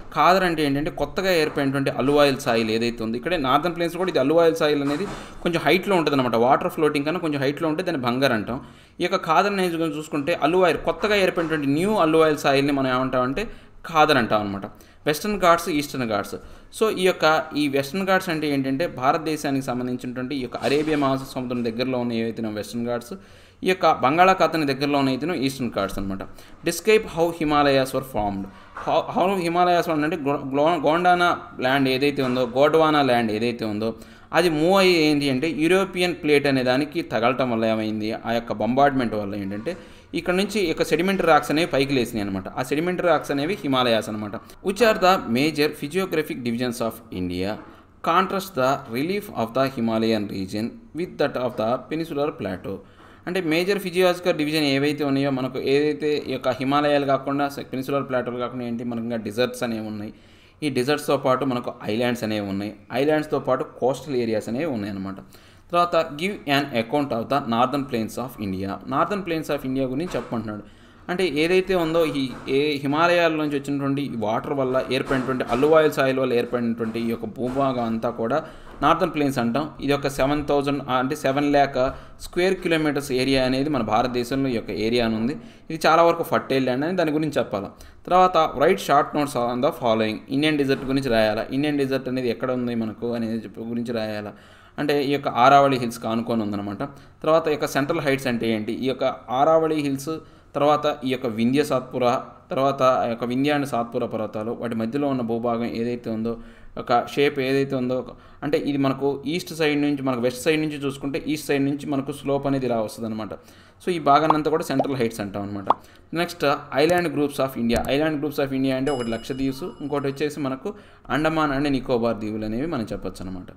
ఖాదర్ అంటే ఏంటంటే కొత్తగా ఏర్పడినటువంటి అలువాయిల్ సాయిల్ ఏదైతే ఉందో ఇక్కడే నార్థన్ ప్లేన్స్ కూడా ఇది అలువాయిల్ సాయిల్ అనేది కొంచెం హైట్లో ఉంటుంది అనమాట వాటర్ ఫ్లోటింగ్ కన్నా కొంచెం హైట్లో ఉంటే దాన్ని బంగారు అంటాం ఈ యొక్క ఖాదర్ అనేది చూసుకుంటే అలువాయిల్ కొత్తగా ఏర్పడినటువంటి న్యూ అలువాయిల్ సాయిల్ని మనం ఏమంటామంటే ఖాదర్ అంటాం అనమాట western ghats eastern ghats so ఈ యొక్క ఈ వెస్టర్న్ ఘాట్స్ అంటే ఏంటంటే భారతదేశానికి సంబంధించినటువంటి ఈ యొక్క అరేబియా మహాసముద్రం దగ్గరలో ఉన్న ఏవైతే వెస్టర్న్ ఘాట్స్ ఈ యొక్క బంగాళాఖాతాని దగ్గరలో ఉన్న అయితే ఈస్టర్న్ ఘాట్స్ అనమాట describe how Himalayas were formed how how Himalayas అంటే గోండానా ల్యాండ్ ఏదైతే ఉందో గోడ్వానా ల్యాండ్ ఏదైతే ఉందో అది మూవ్ అయ్యి ఏంటి అంటే యూరోపియన్ ప్లేట్ అనే దానికి తగలటం వల్ల ఏమైంది ఆ యొక్క బంబార్డ్మెంట్ వల్ల ఏంటంటే ఇక్కడ నుంచి ఇక సెడిమెంటరీ రాక్స్ అనేవి పైకి లేసినాయి అనమాట ఆ సెడిమెంటరీ రాక్స్ అనేవి హిమాలయాస్ అనమాట which are the major physiographic divisions of India contrast the relief of the Himalayan region with that of the peninsular plateau అంటే మేజర్ ఫిజియాలజికల్ డివిజన్ ఏవైతే ఉన్నాయో మనకు ఏదైతే ఈ యొక్క హిమాలయాలు కాకుండా పెనిసులర్ ప్లాటోలు కాకుండా ఏంటి మనకు ఇంకా డిజర్ట్స్ అనేవి ఉన్నాయి ఈ డిజర్ట్స్తో పాటు మనకు ఐలాండ్స్ అనేవి ఉన్నాయి ఐలాండ్స్తో పాటు కోస్టల్ ఏరియాస్ అనేవి ఉన్నాయి అనమాట తర్వాత give an account of the northern plains of India northern plains of India గురించి చెప్పమంటున్నాడు అంటే ఏదైతే ఉందో ఈ ఏ హిమాలయాల నుంచి వచ్చినటువంటి వాటర్ వల్ల ఏర్పడినటువంటి అల్లువాయిల్ సాయిల్ వల్ల ఏర్పడినటువంటి ఈ యొక్క భూభాగం అంతా కూడా నార్థన్ ప్లేన్స్ అంటాం ఇది ఒక సెవెన్ థౌజండ్ అంటే seven lakh square kilometres area అనేది మన భారతదేశంలో ఈ యొక్క ఏరియా ఉంది ఇది చాలా వరకు ఫర్టైల్ ల్యాండ్ అని దాని గురించి చెప్పాలి తర్వాత write short notes on the following Indian desert గురించి రాయాలా ఇండియన్ డిజర్ట్ అనేది ఎక్కడ ఉంది మనకు అనేది గురించి రాయాలా అంటే ఈ యొక్క ఆరావళి హిల్స్ కానుకొని ఉందన్నమాట తర్వాత ఈ యొక్క సెంట్రల్ హైట్స్ అంటే ఏంటి ఈ యొక్క ఆరావళి హిల్స్ తర్వాత ఈ యొక్క వింధ్య సాత్పుర తర్వాత ఆ యొక్క వింధ్య అండ్ సాత్పుర పర్వతాలు వాటి మధ్యలో ఉన్న భూభాగం ఏదైతే ఉందో ఒక షేప్ ఏదైతే ఉందో అంటే ఇది మనకు ఈస్ట్ సైడ్ నుంచి మనకు వెస్ట్ సైడ్ నుంచి చూసుకుంటే ఈస్ట్ సైడ్ నుంచి మనకు స్లోప్ అనేది ఇలా వస్తుంది అనమాట సో ఈ భాగాన్ని అంతా కూడా సెంట్రల్ హైట్స్ అంటాం అనమాట next island groups of India island groups of India అంటే ఒకటి లక్షద్వీప్స్ ఇంకోటి వచ్చేసి మనకు అండమాన్ అండ్ నికోబార్ దీవులు అనేవి మనం చెప్పొచ్చు అనమాట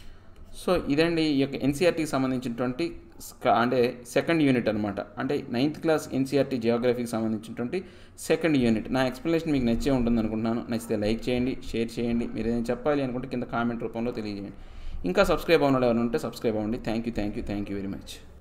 సో ఇదండి ఈ యొక్క ఎన్సీఆర్టీకి సంబంధించినటువంటి అంటే సెకండ్ యూనిట్ అనమాట అంటే నైన్త్ క్లాస్ ఎన్సీఆర్టీ జియోగ్రఫీకి సంబంధించినటువంటి సెకండ్ యూనిట్ నా ఎక్స్ప్లెనేషన్ మీకు నచ్చే ఉంటుంది అనుకుంటున్నాను నచ్చితే లైక్ చేయండి షేర్ చేయండి మీరు ఏదైనా చెప్పాలి అనుకుంటే కింద కామెంట్ రూపంలో తెలియజేయండి ఇంకా సబ్స్క్రైబ్ అవ్వడం ఎవరైనా ఉంటే సబ్స్క్రైబ్ అవ్వండి thank you thank you thank you very much